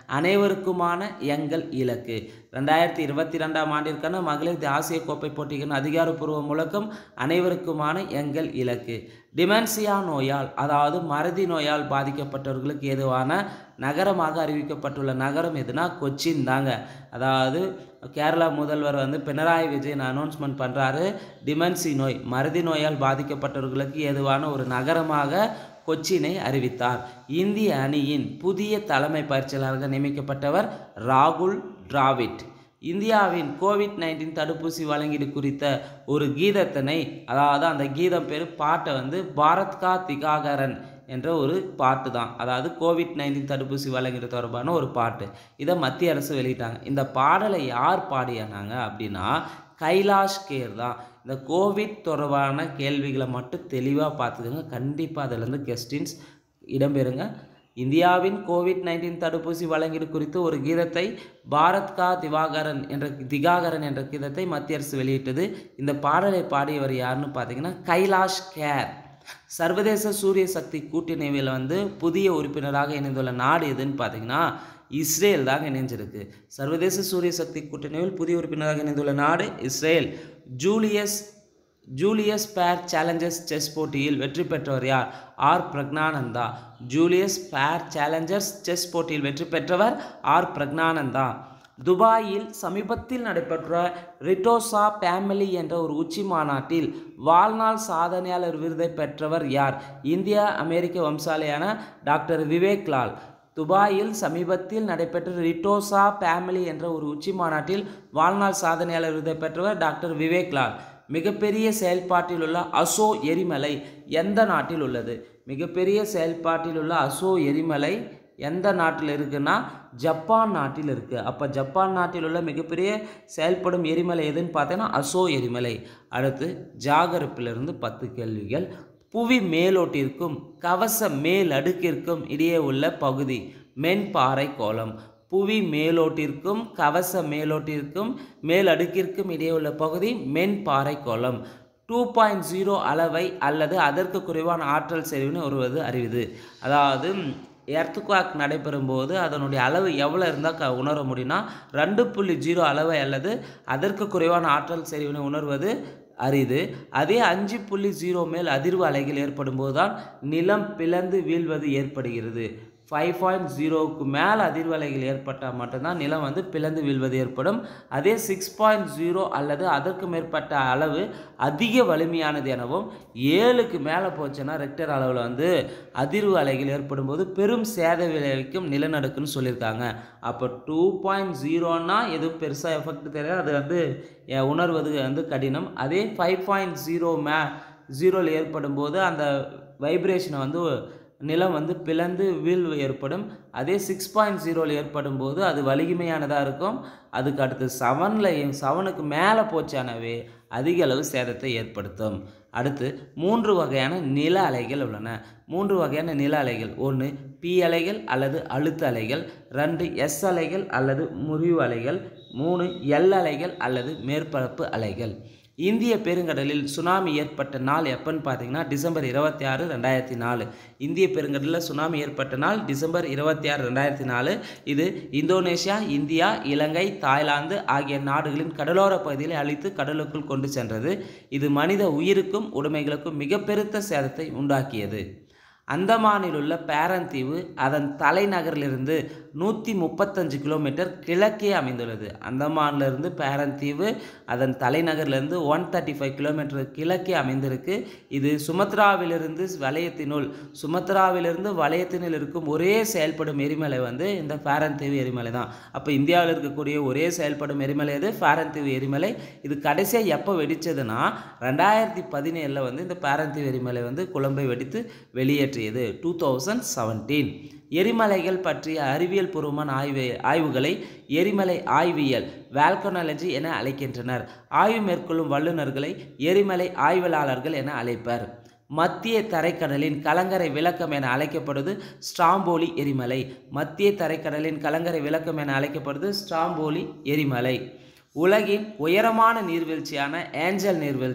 அனைவருக்குமான எங்கள் இலக்கு ரெண்டாயிரத்தி இருபத்தி ரெண்டாம் ஆண்டிற்கான மகளிர் ஆசிய கோப்பை போட்டியின் அதிகாரப்பூர்வ முழக்கம் அனைவருக்குமான எங்கள் இலக்கு டிமென்சியா நோயால் அதாவது மறதி நோயால் பாதிக்கப்பட்டவர்களுக்கு ஏதுவான நகரமாக அறிவிக்கப்பட்டுள்ள நகரம் எதுனா கொச்சின் தாங்க அதாவது கேரளா முதல்வர் வந்து பினராயி விஜயன் அனௌன்ஸ்மெண்ட் பண்ணுறாரு டிமென்சி நோய் மறதி நோயால் பாதிக்கப்பட்டவர்களுக்கு ஏதுவான ஒரு நகரமாக கொச்சினை அறிவித்தார் இந்திய அணியின் புதிய தலைமை பயிற்சியாளராக நியமிக்கப்பட்டவர் ராகுல் டிராவிட் இந்தியாவின் கோவிட் நைன்டீன் தடுப்பூசி வழங்கீடு குறித்த ஒரு கீதத்தினை அதாவது அந்த கீதம் பேர் பாட்டை வந்து பாரத் கா திகாகரன் என்ற ஒரு பாட்டு தான் அதாவது கோவிட் நைன்டீன் தடுப்பூசி வழங்கீடு தொடர்பான ஒரு பாட்டு இதை மத்திய அரசு வெளியிட்டாங்க இந்த பாடலை யார் பாடியானாங்க அப்படின்னா கைலாஷ் கேர் தான் இந்த கோவிட் தொடர்பான கேள்விகளை மட்டும் தெளிவாக பார்த்துக்கோங்க கண்டிப்பாக அதிலேருந்து கெஸ்டின்ஸ் இடம்பெறுங்க இந்தியாவின் கோவிட் நைன்டீன் தடுப்பூசி வழங்கீடு குறித்து ஒரு கீதத்தை பாரத் கா திவாகரன் என்ற திகாகரன் என்ற கீதத்தை மத்திய அரசு வெளியிட்டது இந்த பாடலை பாடியவர் யாருன்னு பார்த்தீங்கன்னா கைலாஷ் கேர் சர்வதேச சூரிய சக்தி கூட்டணிவில் வந்து புதிய உறுப்பினராக இணைந்துள்ள நாடு எதுன்னு பார்த்தீங்கன்னா இஸ்ரேல் தான் இணைஞ்சிருக்கு சர்வதேச சூரிய சக்தி கூட்டணியில் புதிய உறுப்பினராக இணைந்துள்ள நாடு Israel Julius Julius Baer challengers chess போட்டியில் வெற்றி பெற்றவர் யார் R Praggnanandhaa Julius Baer challengers chess போட்டியில் வெற்றி பெற்றவர் ஆர் பிரக்னானந்தா துபாயில் சமீபத்தில் நடைபெற்ற ரிட்டோசா ஃபேமிலி என்ற ஒரு உச்சி மாநாட்டில் வாழ்நாள் சாதனையாளர் விருதை பெற்றவர் யார் இந்திய அமெரிக்க வம்சாலையான டாக்டர் விவேக் லால் துபாயில் சமீபத்தில் நடைபெற்ற ரிட்டோசா ஃபேமிலி என்ற ஒரு உச்சி மாநாட்டில் வாழ்நாள் சாதனையாளர் விருதை பெற்றவர் டாக்டர் விவேக் லால் மிகப்பெரிய செயல்பாட்டில் உள்ள அசோ எரிமலை எந்த நாட்டில் உள்ளது மிகப்பெரிய செயல்பாட்டில் உள்ள அசோ எரிமலை எந்த நாட்டில் இருக்குன்னா ஜப்பான் நாட்டில் இருக்குது அப்போ ஜப்பான் நாட்டில் உள்ள மிகப்பெரிய செயல்படும் எரிமலை எதுன்னு பார்த்தீங்கன்னா அசோ எரிமலை அடுத்து ஜாகரப்பிலிருந்து பத்து கேள்விகள் புவி மேலோட்டிற்கும் கவச மேல் அடுக்கிற்கும் இடையே உள்ள பகுதி மென்பாறை கோலம் புவி மேலோட்டிற்கும் கவச மேலோட்டிற்கும் மேல் அடுக்கிற்கும் இடையே உள்ள பகுதி மென்பாறை கோலம் டூ பாயிண்ட் ஜீரோ அளவை அல்லது அதற்கு குறைவான ஆற்றல் செறிவுன்னு வருவது அறிவுது அதாவது எர்த்துக்வாக் நடைபெறும் போது அதனுடைய அளவு எவ்வளோ இருந்தால் க உணர முடியும்னா ரெண்டு புள்ளி ஜீரோ அளவை அல்லது அதற்கு குறைவான ஆற்றல் செறிவினை உணர்வது அரிது அதே அஞ்சு புள்ளி ஜீரோ மேல் அதிர்வு அலைகள் ஏற்படும் போது தான் நிலம் பிளந்து வீழ்வது ஏற்படுகிறது ஃபைவ் பாயிண்ட் ஜீரோவுக்கு மேலே அதிர்வலைகள் ஏற்பட்டால் மட்டும்தான் நிலம் வந்து பிளந்து வீழ்வது ஏற்படும் அதே சிக்ஸ் பாயிண்ட் ஜீரோ அல்லது அதற்கு மேற்பட்ட அளவு அதிக வலிமையானது எனவும் ஏழுக்கு மேலே போச்சுன்னா ரெக்டர் அளவில் வந்து அதிர்வு அலைகள் ஏற்படும் போது பெரும் சேத விளைவிக்கும் நிலநடுக்குன்னு சொல்லியிருக்காங்க அப்போ டூ பாயிண்ட் ஜீரோன்னா எதுவும் பெருசாக எஃபெக்ட் தெரியாது அது வந்து அஹ், உணர்வது வந்து கடினம் அதே ஃபைவ் பாயிண்ட் ஜீரோ மே ஜீரோவில் ஏற்படும் போது அந்த வைப்ரேஷனை வந்து நிலம் வந்து பிளந்து வீழ்வு ஏற்படும் அதே சிக்ஸ் பாயிண்ட் ஜீரோவில் ஏற்படும் போது அது வலிமையானதாக இருக்கும் அதுக்கு அடுத்து செவனில் செவனுக்கு மேலே போச்சானவே அதிக அளவு சேதத்தை ஏற்படுத்தும் அடுத்து மூன்று வகையான நில அலைகள் உள்ளன மூன்று வகையான நில அலைகள் ஒன்று பி அலைகள் அல்லது அழுத்த அலைகள் ரெண்டு எஸ் அலைகள் அல்லது முறிவு அலைகள் மூணு எல் அலைகள் அல்லது மேற்பரப்பு அலைகள் இந்திய பெருங்கடலில் சுனாமி ஏற்பட்ட நாள் எப்போன்னு பார்த்தீங்கன்னா டிசம்பர் இருபத்தி ஆறு ரெண்டாயிரத்தி நாலு இந்திய பெருங்கடலில் சுனாமி ஏற்பட்ட நாள் டிசம்பர் இருபத்தி ஆறு ரெண்டாயிரத்தி நாலு இது இந்தோனேஷியா இந்தியா இலங்கை தாய்லாந்து ஆகிய நாடுகளின் கடலோர பகுதிகளை அழித்து கடலுக்குள் கொண்டு சென்றது இது மனித உயிருக்கும் உடைமைகளுக்கும் மிக பெருத்த சேதத்தை உண்டாக்கியது அந்தமானில் உள்ள பேரந்தீவு அதன் தலைநகரிலிருந்து நூற்றி முப்பத்தஞ்சு கிலோமீட்டர் கிழக்கே அமைந்துள்ளது அந்தமானிலிருந்து பேரந்தீவு அதன் தலைநகரிலிருந்து ஒன் தேர்ட்டி ஃபைவ் கிலோமீட்டர் கிழக்கே அமைந்திருக்கு இது சுமத்ராவிலிருந்து வலயத்தினுள் சுமத்ராவிலிருந்து வலயத்தினுள் இருக்கும் ஒரே செயல்படும் எரிமலை வந்து இந்த பேரந்தீவு எரிமலை தான் அப்போ இந்தியாவில் இருக்கக்கூடிய ஒரே செயல்படும் எரிமலை எது பேரந்தீவு எரிமலை இது கடைசியாக எப்போ வெடிச்சதுன்னா ரெண்டாயிரத்தி பதினேழில் வந்து இந்த பேரந்தீவு எரிமலை வந்து குழம்பை வெடித்து வெளியேற்றியது டூ தௌசண்ட் செவன்டீன் எரிமலைகள் பற்றிய அறிவியல் பூர்வமான ஆய்வு ஆய்வுகளை எரிமலை ஆய்வியல் வால்கனாலஜி என அழைக்கின்றனர் ஆய்வு மேற்கொள்ளும் வல்லுநர்களை எரிமலை ஆய்வாளர்கள் என அழைப்பர் மத்திய தரைக்கடலின் கலங்கரை விளக்கம் என அழைக்கப்படுவது ஸ்ட்ராம்போலி எரிமலை மத்திய தரைக்கடலின் கலங்கரை விளக்கம் என அழைக்கப்படுவது ஸ்ட்ராம்போலி எரிமலை உலகின் உயரமான நீர்வீழ்ச்சியான ஏஞ்சல் நீர்வீழ்ச்சி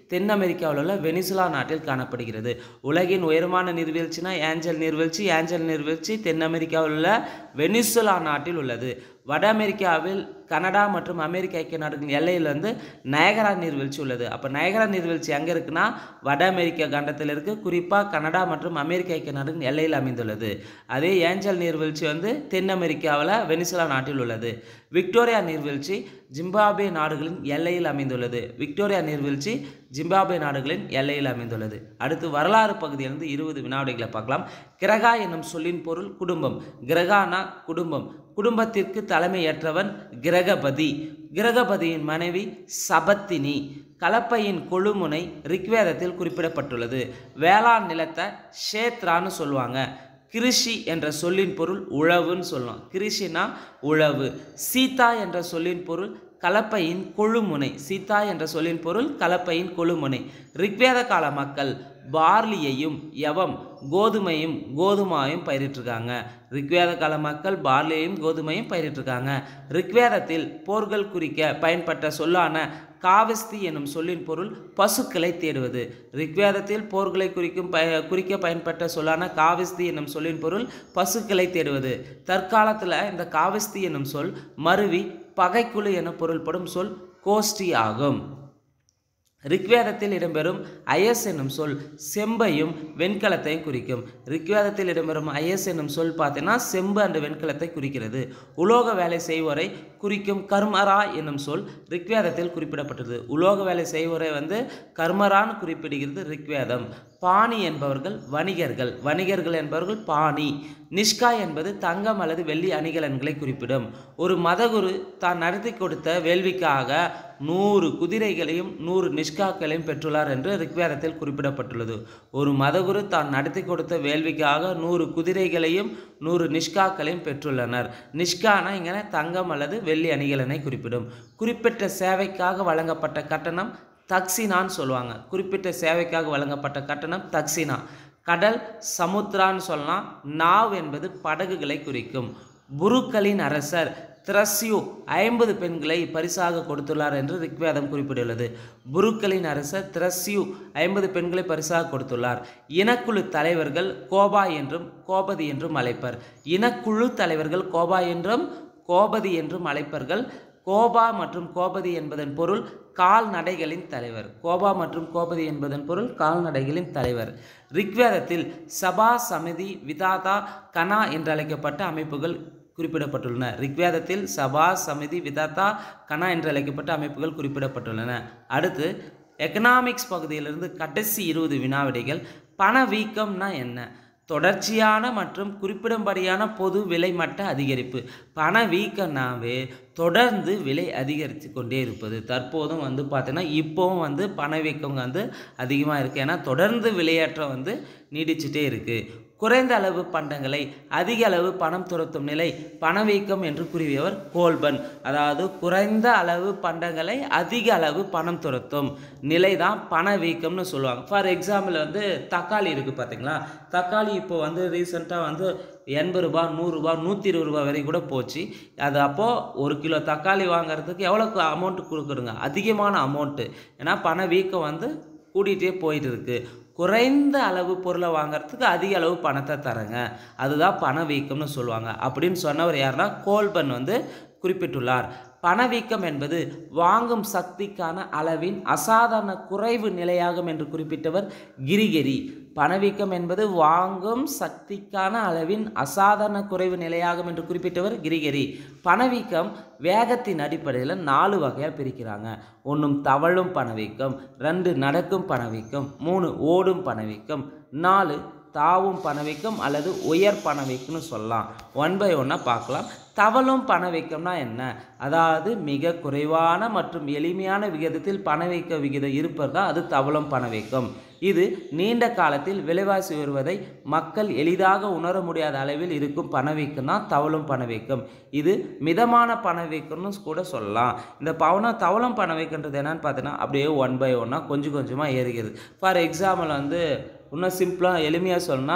தென் அமெரிக்காவில் உள்ள வெனிசுலா நாட்டில் காணப்படுகிறது உலகின் உயரமான நீர்வீழ்ச்சினா ஏஞ்சல் நீர்வீழ்ச்சி ஏஞ்சல் நீர்வீழ்ச்சி தென் அமெரிக்காவில் உள்ள வெனிசுலா நாட்டில் உள்ளது வட அமெரிக்காவில் கனடா மற்றும் அமெரிக்க ஐக்கிய நாடுகளின் எல்லையில் வந்து நயகரா நீர்வீழ்ச்சி உள்ளது அப்போ நயகரா நீர்வீழ்ச்சி எங்கே இருக்குன்னா வட அமெரிக்க கண்டத்தில் இருக்குது குறிப்பாக கனடா மற்றும் அமெரிக்க ஐக்கிய நாடுகளின் எல்லையில் அமைந்துள்ளது அதே ஏஞ்சல் நீர்வீழ்ச்சி வந்து தென் அமெரிக்காவில் வெனிசுலா நாட்டில் உள்ளது விக்டோரியா நீர்வீழ்ச்சி ஜிம்பாப்வே நாடுகளின் எல்லையில் அமைந்துள்ளது விக்டோரியா நீர்வீழ்ச்சி ஜிம்பாப்வே நாடுகளின் எல்லையில் அமைந்துள்ளது அடுத்து வரலாறு பகுதியிலிருந்து இருபது வினாடிகளை பார்க்கலாம் கிரகா என்னும் சொல்லின் பொருள் குடும்பம் கிரகானா குடும்பம் குடும்பத்திற்கு தலைமையேற்றவன் கிரகபதி கிரகபதியின் மனைவி சபத்தினி கலப்பையின் கொழுமுனை ரிக்வேதத்தில் குறிப்பிடப்பட்டுள்ளது வேளாண் நிலத்தை ஷேத்ரான்னு சொல்லுவாங்க கிருஷி என்ற சொல்லின் பொருள் உழவுன்னு சொல்லலாம் கிருஷினா உழவு சீதா என்ற சொல்லின் பொருள் கலப்பையின் கொழுமுனை சீதா என்ற சொல்லின் பொருள் கலப்பையின் கொழுமுனை ரிக்வேத கால மக்கள் பார்லியையும் யவம் கோதுமையும் கோதுமாயும் பயிரிட்டிருக்காங்க ரிக்வேத கால மக்கள் பார்லியையும் கோதுமையும் பயிரிட்டிருக்காங்க ரிக்வேதத்தில் போர்கள் குறிக்க பயன்பட்ட சொல்லான காவஸ்தி என்னும் சொல்லின் பொருள் பசுக்களை தேடுவது ரிக்வேதத்தில் போர்களை குறிக்கும் பய குறிக்க பயன்பட்ட சொல்லான காவஸ்தி என்னும் சொல்லின் பொருள் பசுக்களை தேடுவது தற்காலத்தில் இந்த காவஸ்தி என்னும் சொல் மருவி பகைக்குழு என பொருள்படும் சொல் கோஷ்டி ஆகும் ரிக்வேதத்தில் இடம்பெறும் அயஸ் என்னும் சொல் செம்பையும் வெண்கலத்தையும் குறிக்கும் ரிக்வேதத்தில் இடம்பெறும் அயஸ் என்னும் சொல் பார்த்தீங்கன்னா செம்பு அந்த வெண்கலத்தை குறிக்கிறது உலோக வேலை செய்வோரை குறிக்கும் கர்மரா என்னும் சொல் ரிக்வேதத்தில் குறிப்பிடப்பட்டது உலோக வேலை செய்வோரை வந்து கர்மரான்னு குறிப்பிடுகிறது ரிக்வேதம் பாணி என்பவர்கள் வணிகர்கள் வணிகர்கள் என்பவர்கள் பாணி நிஷ்கா என்பது தங்கம் அல்லது வெள்ளி அணிகலன்களை குறிப்பிடும் ஒரு மதகுரு தான் நடத்தி கொடுத்த வேள்விக்காக நூறு குதிரைகளையும் நூறு நிஷ்காக்களையும் பெற்றுள்ளார் என்று ரிக்வேதத்தில் குறிப்பிடப்பட்டுள்ளது ஒரு மதகுரு தான் நடத்தி கொடுத்த வேள்விக்காக நூறு குதிரைகளையும் நூறு நிஷ்காக்களையும் பெற்றுள்ளனர் நிஷ்கானா இங்கே தங்கம் அல்லது வெள்ளி அணிகலனை குறிப்பிடும் குறிப்பிட்ட சேவைக்காக வழங்கப்பட்ட கட்டணம் தக்சினான்னு சொல்லுவாங்க குறிப்பிட்ட சேவைக்காக வழங்கப்பட்ட கட்டணம் தக்சினா கடல் சமுத்திரான்னு சொல்லலாம் நாவ் என்பது படகுகளை குறிக்கும் புருக்களின் அரசர் திரஸ்யு ஐம்பது பெண்களை பரிசாக கொடுத்துள்ளார் என்று ரிக்வேதம் குறிப்பிட்டுள்ளது புருக்களின் அரசர் திரஸ்யு ஐம்பது பெண்களை பரிசாக கொடுத்துள்ளார் இனக்குழு தலைவர்கள் கோபா என்றும் கோபதி என்றும் அழைப்பர் இனக்குழு தலைவர்கள் கோபா என்றும் கோபதி என்றும் அழைப்பர்கள் கோபா மற்றும் கோபதி என்பதன் பொருள் கால்நடைகளின் தலைவர் கோபா மற்றும் கோபதி என்பதன் பொருள் கால்நடைகளின் தலைவர் ரிக்வேதத்தில் சபா சமிதி விதாதா கனா என்று அழைக்கப்பட்ட அமைப்புகள் குறிப்பிடப்பட்டுள்ளன ரிக்வேதத்தில் சபா சமிதி விதாத்தா கனா என்று அழைக்கப்பட்ட அமைப்புகள் குறிப்பிடப்பட்டுள்ளன அடுத்து எக்கனாமிக்ஸ் பகுதியிலிருந்து கடைசி இருபது வினாவிடைகள் பணவீக்கம்னா என்ன தொடர்ச்சியான மற்றும் குறிப்பிடும்படியான பொது விலை மட்ட அதிகரிப்பு பணவீக்கம்னாவே தொடர்ந்து விலை அதிகரித்து கொண்டே இருப்பது தற்போதும் வந்து பார்த்தீங்கன்னா இப்போவும் வந்து பணவீக்கம் வந்து அதிகமாக இருக்குது ஏன்னா தொடர்ந்து விலையேற்றம் வந்து நீடிச்சுட்டே இருக்குது குறைந்த அளவு பண்டங்களை அதிக அளவு பணம் துரத்தும் நிலை பணவீக்கம் என்று கூறியவர் கோல்பன் அதாவது குறைந்த அளவு பண்டங்களை அதிக அளவு பணம் துரத்தும் நிலை தான் பணவீக்கம்னு சொல்லுவாங்க ஃபார் எக்ஸாம்பிள் வந்து தக்காளி இருக்குது பார்த்தீங்களா தக்காளி இப்போ வந்து ரீசெண்டாக வந்து எண்பது ரூபா நூறுரூபா நூற்றி இருபது ரூபா வரைக்கும் கூட போச்சு அது அப்போது ஒரு கிலோ தக்காளி வாங்குறதுக்கு எவ்வளோ அமௌண்ட் கொடுக்குறோங்க அதிகமான அமௌண்ட்டு ஏன்னா பணவீக்கம் வந்து கூட்டிகிட்டே போயிட்டு இருக்கு குறைந்த அளவு பொருளை வாங்குறதுக்கு அதிக அளவு பணத்தை தரங்க அதுதான் பணவீக்கம்னு சொல்லுவாங்க அப்படின்னு சொன்னவர் யாருன்னா கோல்பன் வந்து குறிப்பிட்டுள்ளார் பணவீக்கம் என்பது வாங்கும் சக்திக்கான அளவின் அசாதாரண குறைவு நிலையாகும் என்று குறிப்பிட்டவர் கிரிகிரி பணவீக்கம் என்பது வாங்கும் சக்திக்கான அளவின் அசாதாரண குறைவு நிலையாகும் என்று குறிப்பிட்டவர் கிரிகிரி பணவீக்கம் வேகத்தின் அடிப்படையில் நாலு வகையாக பிரிக்கிறாங்க ஒன்றும் தவழும் பணவீக்கம் ரெண்டு நடக்கும் பணவீக்கம் மூணு ஓடும் பணவீக்கம் நாலு தாவும் பணவீக்கம் அல்லது உயர் பணவீக்கம்னு சொல்லலாம் ஒன் பை ஒன்னாக பார்க்கலாம் தவளும் பணவீக்கம்னா என்ன அதாவது மிக குறைவான மற்றும் எளிமையான விகிதத்தில் பணவீக்க விகிதம் இருப்பது தான் அது தவளும் பணவீக்கம் இது நீண்ட காலத்தில் விலைவாசி உயர்வதை மக்கள் எளிதாக உணர முடியாத அளவில் இருக்கும் பணவீக்கம் தான் தவளும் பணவீக்கம் இது மிதமான பணவீக்கம்னு கூட சொல்லலாம் இந்த பவன தவளம் பணவீக்கன்றது என்னன்னு பார்த்தீங்கன்னா அப்படியே ஒன் பை ஒன்னாக கொஞ்சம் கொஞ்சமாக ஏறுகிறது ஃபார் எக்ஸாம்பிள் வந்து இன்னும் சிம்பிளாக எளிமையாக சொல்லணும்னா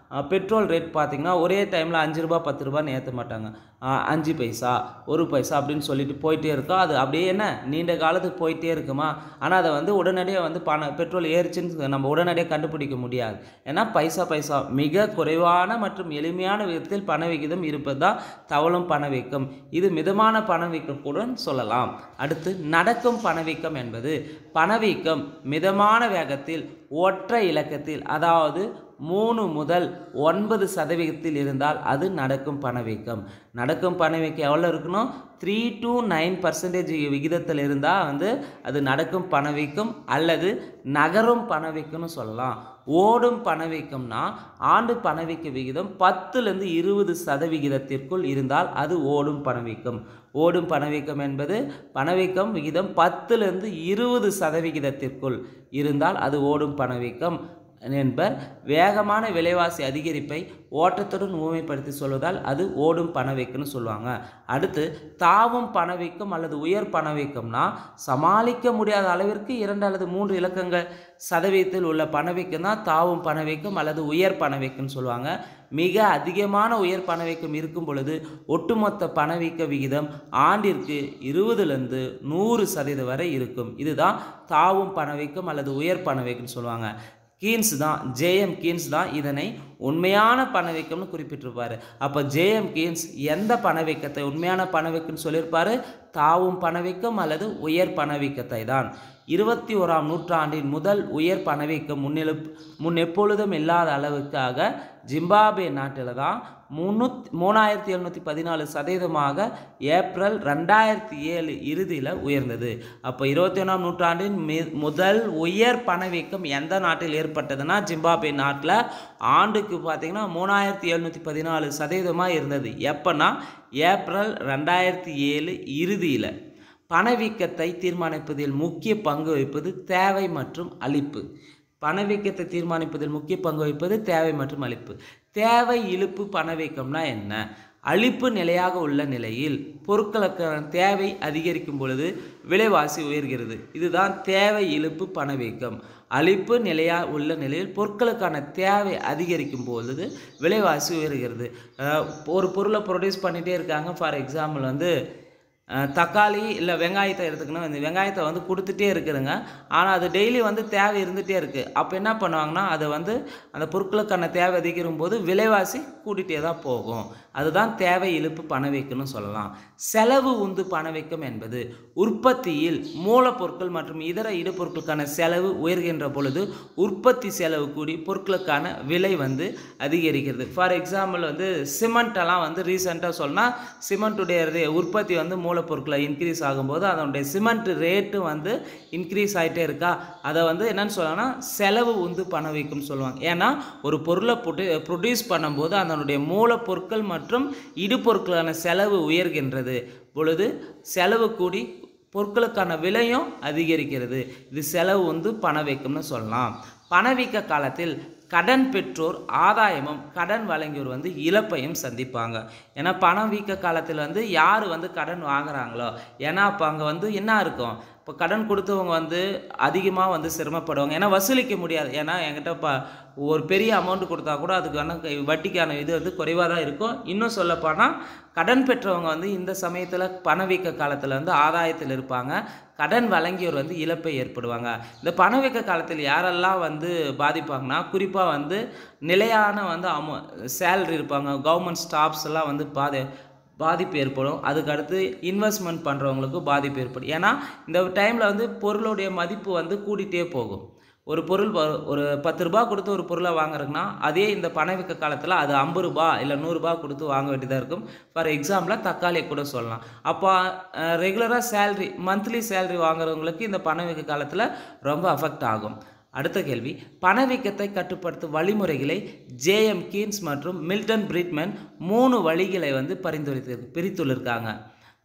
அஹ், பெட்ரோல் ரேட் பார்த்தீங்கன்னா ஒரே டைமில் அஞ்சு ரூபா பத்து ரூபான்னு ஏற்ற மாட்டாங்க அஹ், அஞ்சு பைசா ஒரு பைசா அப்படின்னு சொல்லிட்டு போயிட்டே இருக்கோம் அது அப்படியே என்ன நீண்ட காலத்துக்கு போயிட்டே இருக்குமா ஆனால் அதை வந்து உடனடியாக வந்து பண பெட்ரோல் ஏறிச்சுன்னு நம்ம உடனடியாக கண்டுபிடிக்க முடியாது ஏன்னா பைசா பைசா மிக குறைவான மற்றும் எளிமையான விதத்தில் பணவிகிதம் இருப்பது தான் தவளும் பணவீக்கம் இது மிதமான பணவீக்கம் கூட சொல்லலாம் அடுத்து நடக்கும் பணவீக்கம் என்பது பணவீக்கம் மிதமான வேகத்தில் ஒற்றை இலக்கத்தில் அதாவது மூணு முதல் ஒன்பது சதவீதத்தில் இருந்தால் அது நடக்கும் பணவீக்கம் நடக்கும் பணவீக்கம் எவ்வளோ இருக்கணும் த்ரீ டு நைன் பர்சன்டேஜ் விகிதத்தில் இருந்தால் வந்து அது நடக்கும் பணவீக்கம் அல்லது நகரும் பணவீக்கம்னு சொல்லலாம் ஓடும் பணவீக்கம்னா ஆண்டு பணவீக்க விகிதம் பத்துலேருந்து இருபது சதவிகிதத்திற்குள் இருந்தால் அது ஓடும் பணவீக்கம் ஓடும் பணவீக்கம் என்பது பணவீக்கம் விகிதம் பத்துலேருந்து இருபது சதவிகிதத்திற்குள் இருந்தால் அது ஓடும் பணவீக்கம் என்பர் வேகமான விலைவாசி அதிகரிப்பை ஓட்டத்துடன் ஊமைப்படுத்தி சொல்வதால் அது ஓடும் பணவீக்கம்னு சொல்லுவாங்க அடுத்து தாவும் பணவீக்கம் அல்லது உயர் பணவீக்கம்னா சமாளிக்க முடியாத அளவிற்கு இரண்டு அல்லது மூன்று இலக்கங்கள் சதவீதத்தில் உள்ள பணவீக்கம் தான் தாவும் பணவீக்கம் அல்லது உயர் பணவீக்கம்னு சொல்லுவாங்க மிக அதிகமான உயர் பணவீக்கம் இருக்கும் பொழுது ஒட்டுமொத்த பணவீக்க விகிதம் ஆண்டிற்கு இருபதுலேருந்து நூறு சதவீதம் வரை இருக்கும் இதுதான் தாவும் பணவீக்கம் அல்லது உயர் பணவீக்கம்னு சொல்லுவாங்க கீன்ஸ் தான் ஜேஎம் கீன்ஸ் தான் இதனை உண்மையான பணவீக்கம்னு குறிப்பிட்டிருப்பாரு அப்போ ஜேஎம் கீன்ஸ் எந்த பணவீக்கத்தை உண்மையான பணவீக்கம்னு சொல்லியிருப்பாரு தாவும் பணவீக்கம் அல்லது உயர் பணவீக்கத்தை தான் இருபத்தி ஓராம் நூற்றாண்டின் முதல் உயர் பணவீக்கம் முன்னெழு முன் எப்பொழுதும் இல்லாத அளவுக்காக ஜிம்பாபே நாட்டில் தான் முந்நூத் மூணாயிரத்தி எழுநூற்றி பதினாலு சதவீதமாக ஏப்ரல் ரெண்டாயிரத்தி ஏழு இறுதியில் உயர்ந்தது அப்போ இருபத்தி ஒன்றாம் நூற்றாண்டின் மி முதல் உயர் பணவீக்கம் எந்த நாட்டில் ஏற்பட்டதுன்னா ஜிம்பாபே நாட்டில் ஆண்டுக்கு பார்த்தீங்கன்னா மூணாயிரத்தி எழுநூற்றி பதினாலு சதவீதமாக இருந்தது எப்போன்னா ஏப்ரல் ரெண்டாயிரத்தி ஏழு இறுதியில் பணவீக்கத்தை தீர்மானிப்பதில் முக்கிய பங்கு வகிப்பது தேவை மற்றும் அளிப்பு பணவீக்கத்தை தீர்மானிப்பதில் முக்கிய பங்கு வகிப்பது தேவை மற்றும் அளிப்பு தேவை இழுப்பு பணவீக்கம்னா என்ன அளிப்பு நிலையாக உள்ள நிலையில் பொருட்களுக்கான தேவை அதிகரிக்கும் பொழுது விலைவாசி உயர்கிறது இதுதான் தேவை இழுப்பு பணவீக்கம் அளிப்பு நிலையாக உள்ள நிலையில் பொருட்களுக்கான தேவை அதிகரிக்கும் பொழுது விலைவாசி உயர்கிறது அஹ் ஒரு பொருளை ப்ரொடியூஸ் பண்ணிகிட்டே இருக்காங்க ஃபார் எக்ஸாம்பிள் வந்து அஹ் தக்காளி இல்லை வெங்காயத்தை எடுத்துக்கணும் இந்த வெங்காயத்தை வந்து கொடுத்துட்டே இருக்குதுங்க ஆனால் அது டெய்லி வந்து தேவை இருந்துகிட்டே இருக்குது அப்போ என்ன பண்ணுவாங்கன்னா அதை வந்து அந்த பொருட்களுக்கான தேவை அதிகரிக்கும் போது விலைவாசி கூட்டிகிட்டே தான் போகும் அதுதான் தேவை இழுப்பு பணவீக்கம்னு சொல்லலாம் செலவு உந்து பணவீக்கம் என்பது உற்பத்தியில் மூலப்பொருட்கள் மற்றும் இதர இடுபொருட்களுக்கான செலவு உயர்கின்ற பொழுது உற்பத்தி செலவு கூடி பொருட்களுக்கான விலை வந்து அதிகரிக்கிறது ஃபார் எக்ஸாம்பிள் வந்து சிமெண்ட்டெல்லாம் வந்து ரீசெண்டாக சொன்னால் சிமெண்ட்டுடைய ரே- உற்பத்தி வந்து மூலப்பொருட்களை இன்க்ரீஸ் ஆகும்போது அதனுடைய சிமெண்ட் ரேட்டு வந்து இன்க்ரீஸ் ஆகிட்டே இருக்கா அதை வந்து என்னன்னு சொல்லலாம்னா செலவு உந்து பணவீக்கம் சொல்லுவாங்க ஏன்னா ஒரு பொருளை புட்டு ப்ரொடியூஸ் பண்ணும்போது அதனுடைய மூலப்பொருட்கள் மற்றும் இடுபொருட்களான செலவு உயர்கின்றது பொழுது செலவு கூடி பொருட்களுக்கான விலையும் அதிகரிக்கிறது இது செலவு வந்து பணவீக்கம்னு சொல்லலாம் பணவீக்க காலத்தில் கடன் பெற்றோர் ஆதாயமும் கடன் வழங்கியோர் வந்து இழப்பையும் சந்திப்பாங்க ஏன்னா பணம் வீக்க காலத்தில் வந்து யார் வந்து கடன் வாங்குறாங்களோ ஏன்னா அப்போ அங்கே வந்து என்ன இருக்கும் இப்போ கடன் கொடுத்தவங்க வந்து அதிகமாக வந்து சிரமப்படுவாங்க ஏன்னா வசூலிக்க முடியாது ஏன்னா என்கிட்ட இப்போ ஒரு பெரிய அமௌண்ட் கொடுத்தா கூட அதுக்கான க- வட்டிக்கான இது வந்து குறைவாக தான் இருக்கும் இன்னும் சொல்லப்போனால் கடன் பெற்றவங்க வந்து இந்த சமயத்தில் பணவீக்க காலத்தில் வந்து ஆதாயத்தில் இருப்பாங்க கடன் வழங்கியோர் வந்து இழப்பை ஏற்படுவாங்க இந்த பணவீக்க காலத்தில் யாரெல்லாம் வந்து பாதிப்பாங்கன்னா குறிப்பாக வந்து நிலையான வந்து அமௌ சேலரி இருப்பாங்க கவர்மெண்ட் ஸ்டாஃப்ஸ் எல்லாம் வந்து பாதி பாதிப்பு ஏற்படும் அதுக்கு அடுத்து இன்வெஸ்ட்மெண்ட் பண்ணுறவங்களுக்கு பாதிப்பு ஏற்படும் ஏன்னா இந்த டைமில் வந்து பொருளுடைய மதிப்பு வந்து கூடிட்டே போகும் ஒரு பொருள் வ- ஒரு பத்து ரூபா கொடுத்து ஒரு பொருளை வாங்குறதுன்னா அதே இந்த பணவீக்க காலத்தில் அது ஐம்பது ரூபா இல்லை நூறுரூபா கொடுத்து வாங்க வேண்டியதாக இருக்கும் ஃபார் எக்ஸாம்பிளாக தக்காளியை கூட சொல்லலாம் அப்போ ரெகுலராக சேல்ரி மந்த்லி சேலரி வாங்குறவங்களுக்கு இந்த பணவீக்க காலத்தில் ரொம்ப அஃபெக்ட் ஆகும் அடுத்த கேள்வி பணவீக்கத்தை கட்டுப்படுத்தும் வழிமுறைகளை ஜேஎம் கீன்ஸ் மற்றும் மில்டன் பிரிட்மன் மூணு வழிகளை வந்து பரிந்துரைத்து பிரித்துள்ளிருக்காங்க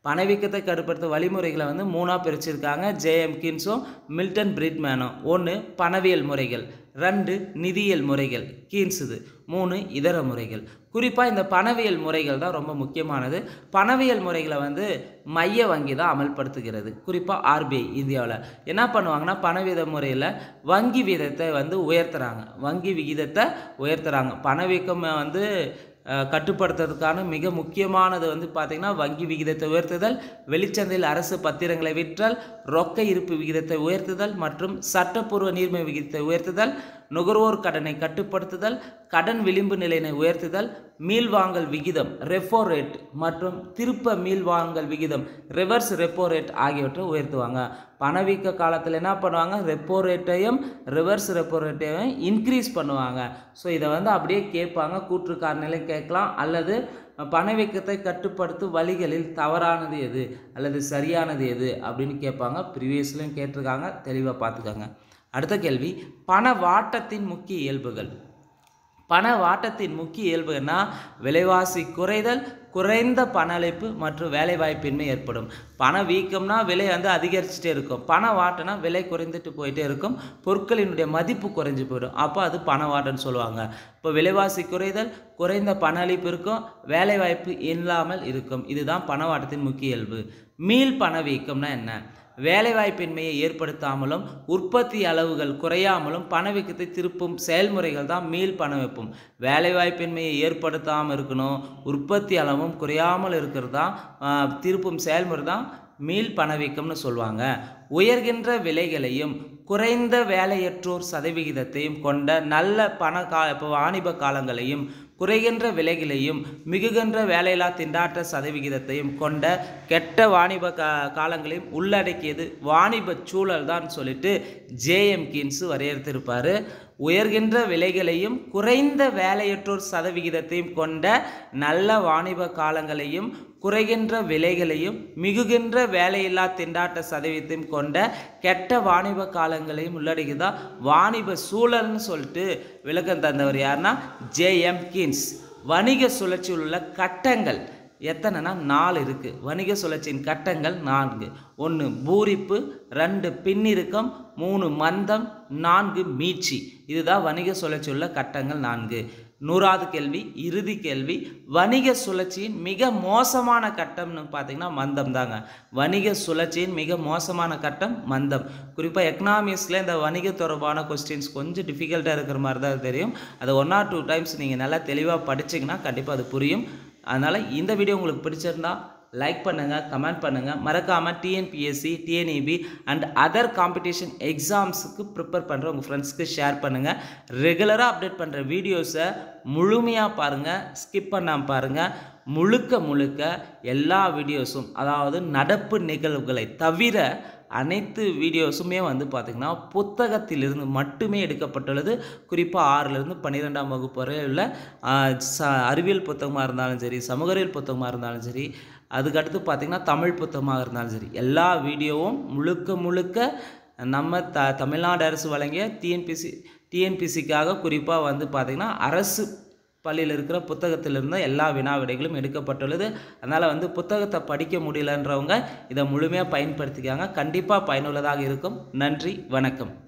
பணவீக்கத்தை கட்டுப்படுத்த வழிமுறைகளை வந்து மூணாக பிரிச்சிருக்காங்க ஜேஎம் கின்ஸும் மில்டன் பிரிட்மேனும் ஒன்று பணவியல் முறைகள் ரெண்டு நிதியியல் முறைகள் கீன்ஸுது மூணு இதர முறைகள் குறிப்பாக இந்த பணவியல் முறைகள் தான் ரொம்ப முக்கியமானது பணவியல் முறைகளை வந்து மைய வங்கி தான் அமல்படுத்துகிறது குறிப்பாக ஆர்பிஐ இந்தியாவில் என்ன பண்ணுவாங்கன்னா பணவீத முறையில் வங்கி வீதத்தை வந்து உயர்த்துறாங்க வங்கி விகிதத்தை உயர்த்துறாங்க பணவீக்கம் வந்து அஹ், கட்டுப்படுத்துறதுக்கான மிக முக்கியமானது வந்து பார்த்திங்கன்னா வங்கி விகிதத்தை உயர்த்துதல் வெளிச்சந்தையில் அரசு பத்திரங்களை விற்றல் ரொக்க இருப்பு விகிதத்தை உயர்த்துதல் மற்றும் சட்டப்பூர்வ நீர்மை விகிதத்தை உயர்த்துதல் நுகர்வோர் கடனை கட்டுப்படுத்துதல் கடன் விளிம்பு நிலையினை உயர்த்துதல் மீள்வாங்கல் விகிதம் ரெப்போ ரேட் மற்றும் திருப்ப மீள்வாங்கல் விகிதம் ரிவர்ஸ் ரெப்போ ரேட் ஆகியவற்றை உயர்த்துவாங்க பணவீக்க காலத்தில் என்ன பண்ணுவாங்க ரெப்போ ரேட்டையும் ரிவர்ஸ் ரெப்போ ரேட்டையும் இன்க்ரீஸ் பண்ணுவாங்க ஸோ இதை வந்து அப்படியே கேட்பாங்க கூற்று காரணிலையும் கேட்கலாம் அல்லது பணவீக்கத்தை கட்டுப்படுத்தும் வழிகளில் தவறானது எது அல்லது சரியானது எது அப்படின்னு கேட்பாங்க ப்ரீவியஸ்லையும் கேட்டிருக்காங்க தெளிவாக பார்த்துக்கோங்க அடுத்த கேள்வி பண வாட்டத்தின் முக்கிய இயல்புகள் பண வாட்டத்தின் முக்கிய இயல்புன்னா விலைவாசி குறைதல் குறைந்த பண அளிப்பு மற்றும் வேலைவாய்ப்பின்மை ஏற்படும் பண வீக்கம்னா விலை வந்து அதிகரிச்சுட்டே இருக்கும் பண வாட்டம்னா விலை குறைந்துட்டு போயிட்டே இருக்கும் பொருட்களினுடைய மதிப்பு குறைஞ்சு போயிடும் அப்போ அது பண வாட்டம்னு சொல்லுவாங்க இப்போ விலைவாசி குறைதல் குறைந்த பண அளிப்பு இருக்கும் வேலைவாய்ப்பு இல்லாமல் இருக்கும் இதுதான் பணவாட்டத்தின் முக்கிய இயல்பு மீள் பணவீக்கம்னா என்ன வேலைவாய்ப்பின்மையை ஏற்படுத்தாமலும் உற்பத்தி அளவுகள் குறையாமலும் பணவீக்கத்தை திருப்பும் செயல்முறைகள் தான் மீள் பணவீக்கம் வேலைவாய்ப்பின்மையை ஏற்படுத்தாமல் இருக்கணும் உற்பத்தி அளவும் குறையாமல் இருக்கிறது தான் ஆஹ், திருப்பும் செயல்முறை தான் மீள் பணவீக்கம்னு சொல்லுவாங்க உயர்கின்ற விலைகளையும் குறைந்த வேலையற்றோர் சதவிகிதத்தையும் கொண்ட நல்ல பண கா இப்போ வாணிப காலங்களையும் குறைகின்ற விலைகளையும் மிகுகின்ற வேலையில்லா திண்டாட்ட சதவிகிதத்தையும் கொண்ட கெட்ட வாணிப கா காலங்களையும் உள்ளடக்கியது வாணிப சூழல் தான் சொல்லிட்டு ஜேஎம் கீன்ஸ் வரையறுத்திருப்பார் உயர்கின்ற விலைகளையும் குறைந்த வேலையற்றோர் சதவிகிதத்தையும் கொண்ட நல்ல வாணிப காலங்களையும் குறைகின்ற விலைகளையும் மிகுகின்ற வேலையில்லா திண்டாட்ட சதவீதத்தையும் கொண்ட கெட்ட வாணிப காலங்களையும் உள்ளடக்கியதா வாணிப சூழல்னு சொல்லிட்டு விளக்கம் தந்தவர் யாருன்னா ஜேஎம் கீன்ஸ் வணிக சுழற்சியில் உள்ள கட்டங்கள் எத்தனைனா நாலு இருக்குது வணிக சுழற்சியின் கட்டங்கள் நான்கு ஒன்று பூரிப்பு ரெண்டு பின்னிறுக்கம் மூணு மந்தம் நான்கு மீட்சி இதுதான் வணிக சுழற்சி உள்ள கட்டங்கள் நான்கு நூறாவது கேள்வி இறுதி கேள்வி வணிக சுழற்சியின் மிக மோசமான கட்டம்னு பார்த்தீங்கன்னா மந்தம் தாங்க வணிக சுழற்சியின் மிக மோசமான கட்டம் மந்தம் குறிப்பாக எக்கனாமிக்ஸில் இந்த வணிக தொடர்பான கொஸ்டின்ஸ் கொஞ்சம் டிஃபிகல்ட்டாக இருக்கிற மாதிரி தான் தெரியும் அதை ஒன் ஆர் டூ டைம்ஸ் நீங்கள் நல்லா தெளிவாக படிச்சிங்கன்னா கண்டிப்பாக அது புரியும் அதனால் இந்த வீடியோ உங்களுக்கு பிடிச்சிருந்தா லைக் பண்ணுங்கள் கமெண்ட் பண்ணுங்கள் மறக்காமல் TNPSC TNEB and other competition எக்ஸாம்ஸுக்கு ப்ரிப்பேர் பண்ணுற உங்கள் ஃப்ரெண்ட்ஸ்க்கு ஷேர் பண்ணுங்கள் ரெகுலராக அப்டேட் பண்ணுற வீடியோஸை முழுமையாக பாருங்கள் ஸ்கிப் பண்ணாமல் பாருங்கள் முழுக்க முழுக்க எல்லா வீடியோஸும் அதாவது நடப்பு நிகழ்வுகளை தவிர அனைத்து வீடியோஸுமே வந்து பார்த்திங்கன்னா புத்தகத்திலிருந்து மட்டுமே எடுக்கப்பட்டுள்ளது குறிப்பாக ஆறிலிருந்து பன்னிரெண்டாம் வகுப்பு வரை உள்ள ஆஹ், ச அறிவியல் புத்தகமாக இருந்தாலும் சரி சமூக அறிவியல் புத்தகமாக இருந்தாலும் சரி அதுக்கடுத்து பார்த்திங்கன்னா தமிழ் புத்தகமாக இருந்தாலும் சரி எல்லா வீடியோவும் முழுக்க முழுக்க நம்ம த தமிழ்நாடு அரசு வழங்கிய டிஎன்பிசி டிஎன்பிசிக்காக குறிப்பாக வந்து பார்த்திங்கன்னா அரசு பள்ளியில் இருக்கிற புத்தகத்திலிருந்து எல்லா வினா விடைகளும் எடுக்கப்பட்டுள்ளது அதனால் வந்து புத்தகத்தை படிக்க முடியலன்றவங்க இதை முழுமையாக பயன்படுத்திக்காங்க கண்டிப்பாக பயனுள்ளதாக இருக்கும் நன்றி வணக்கம்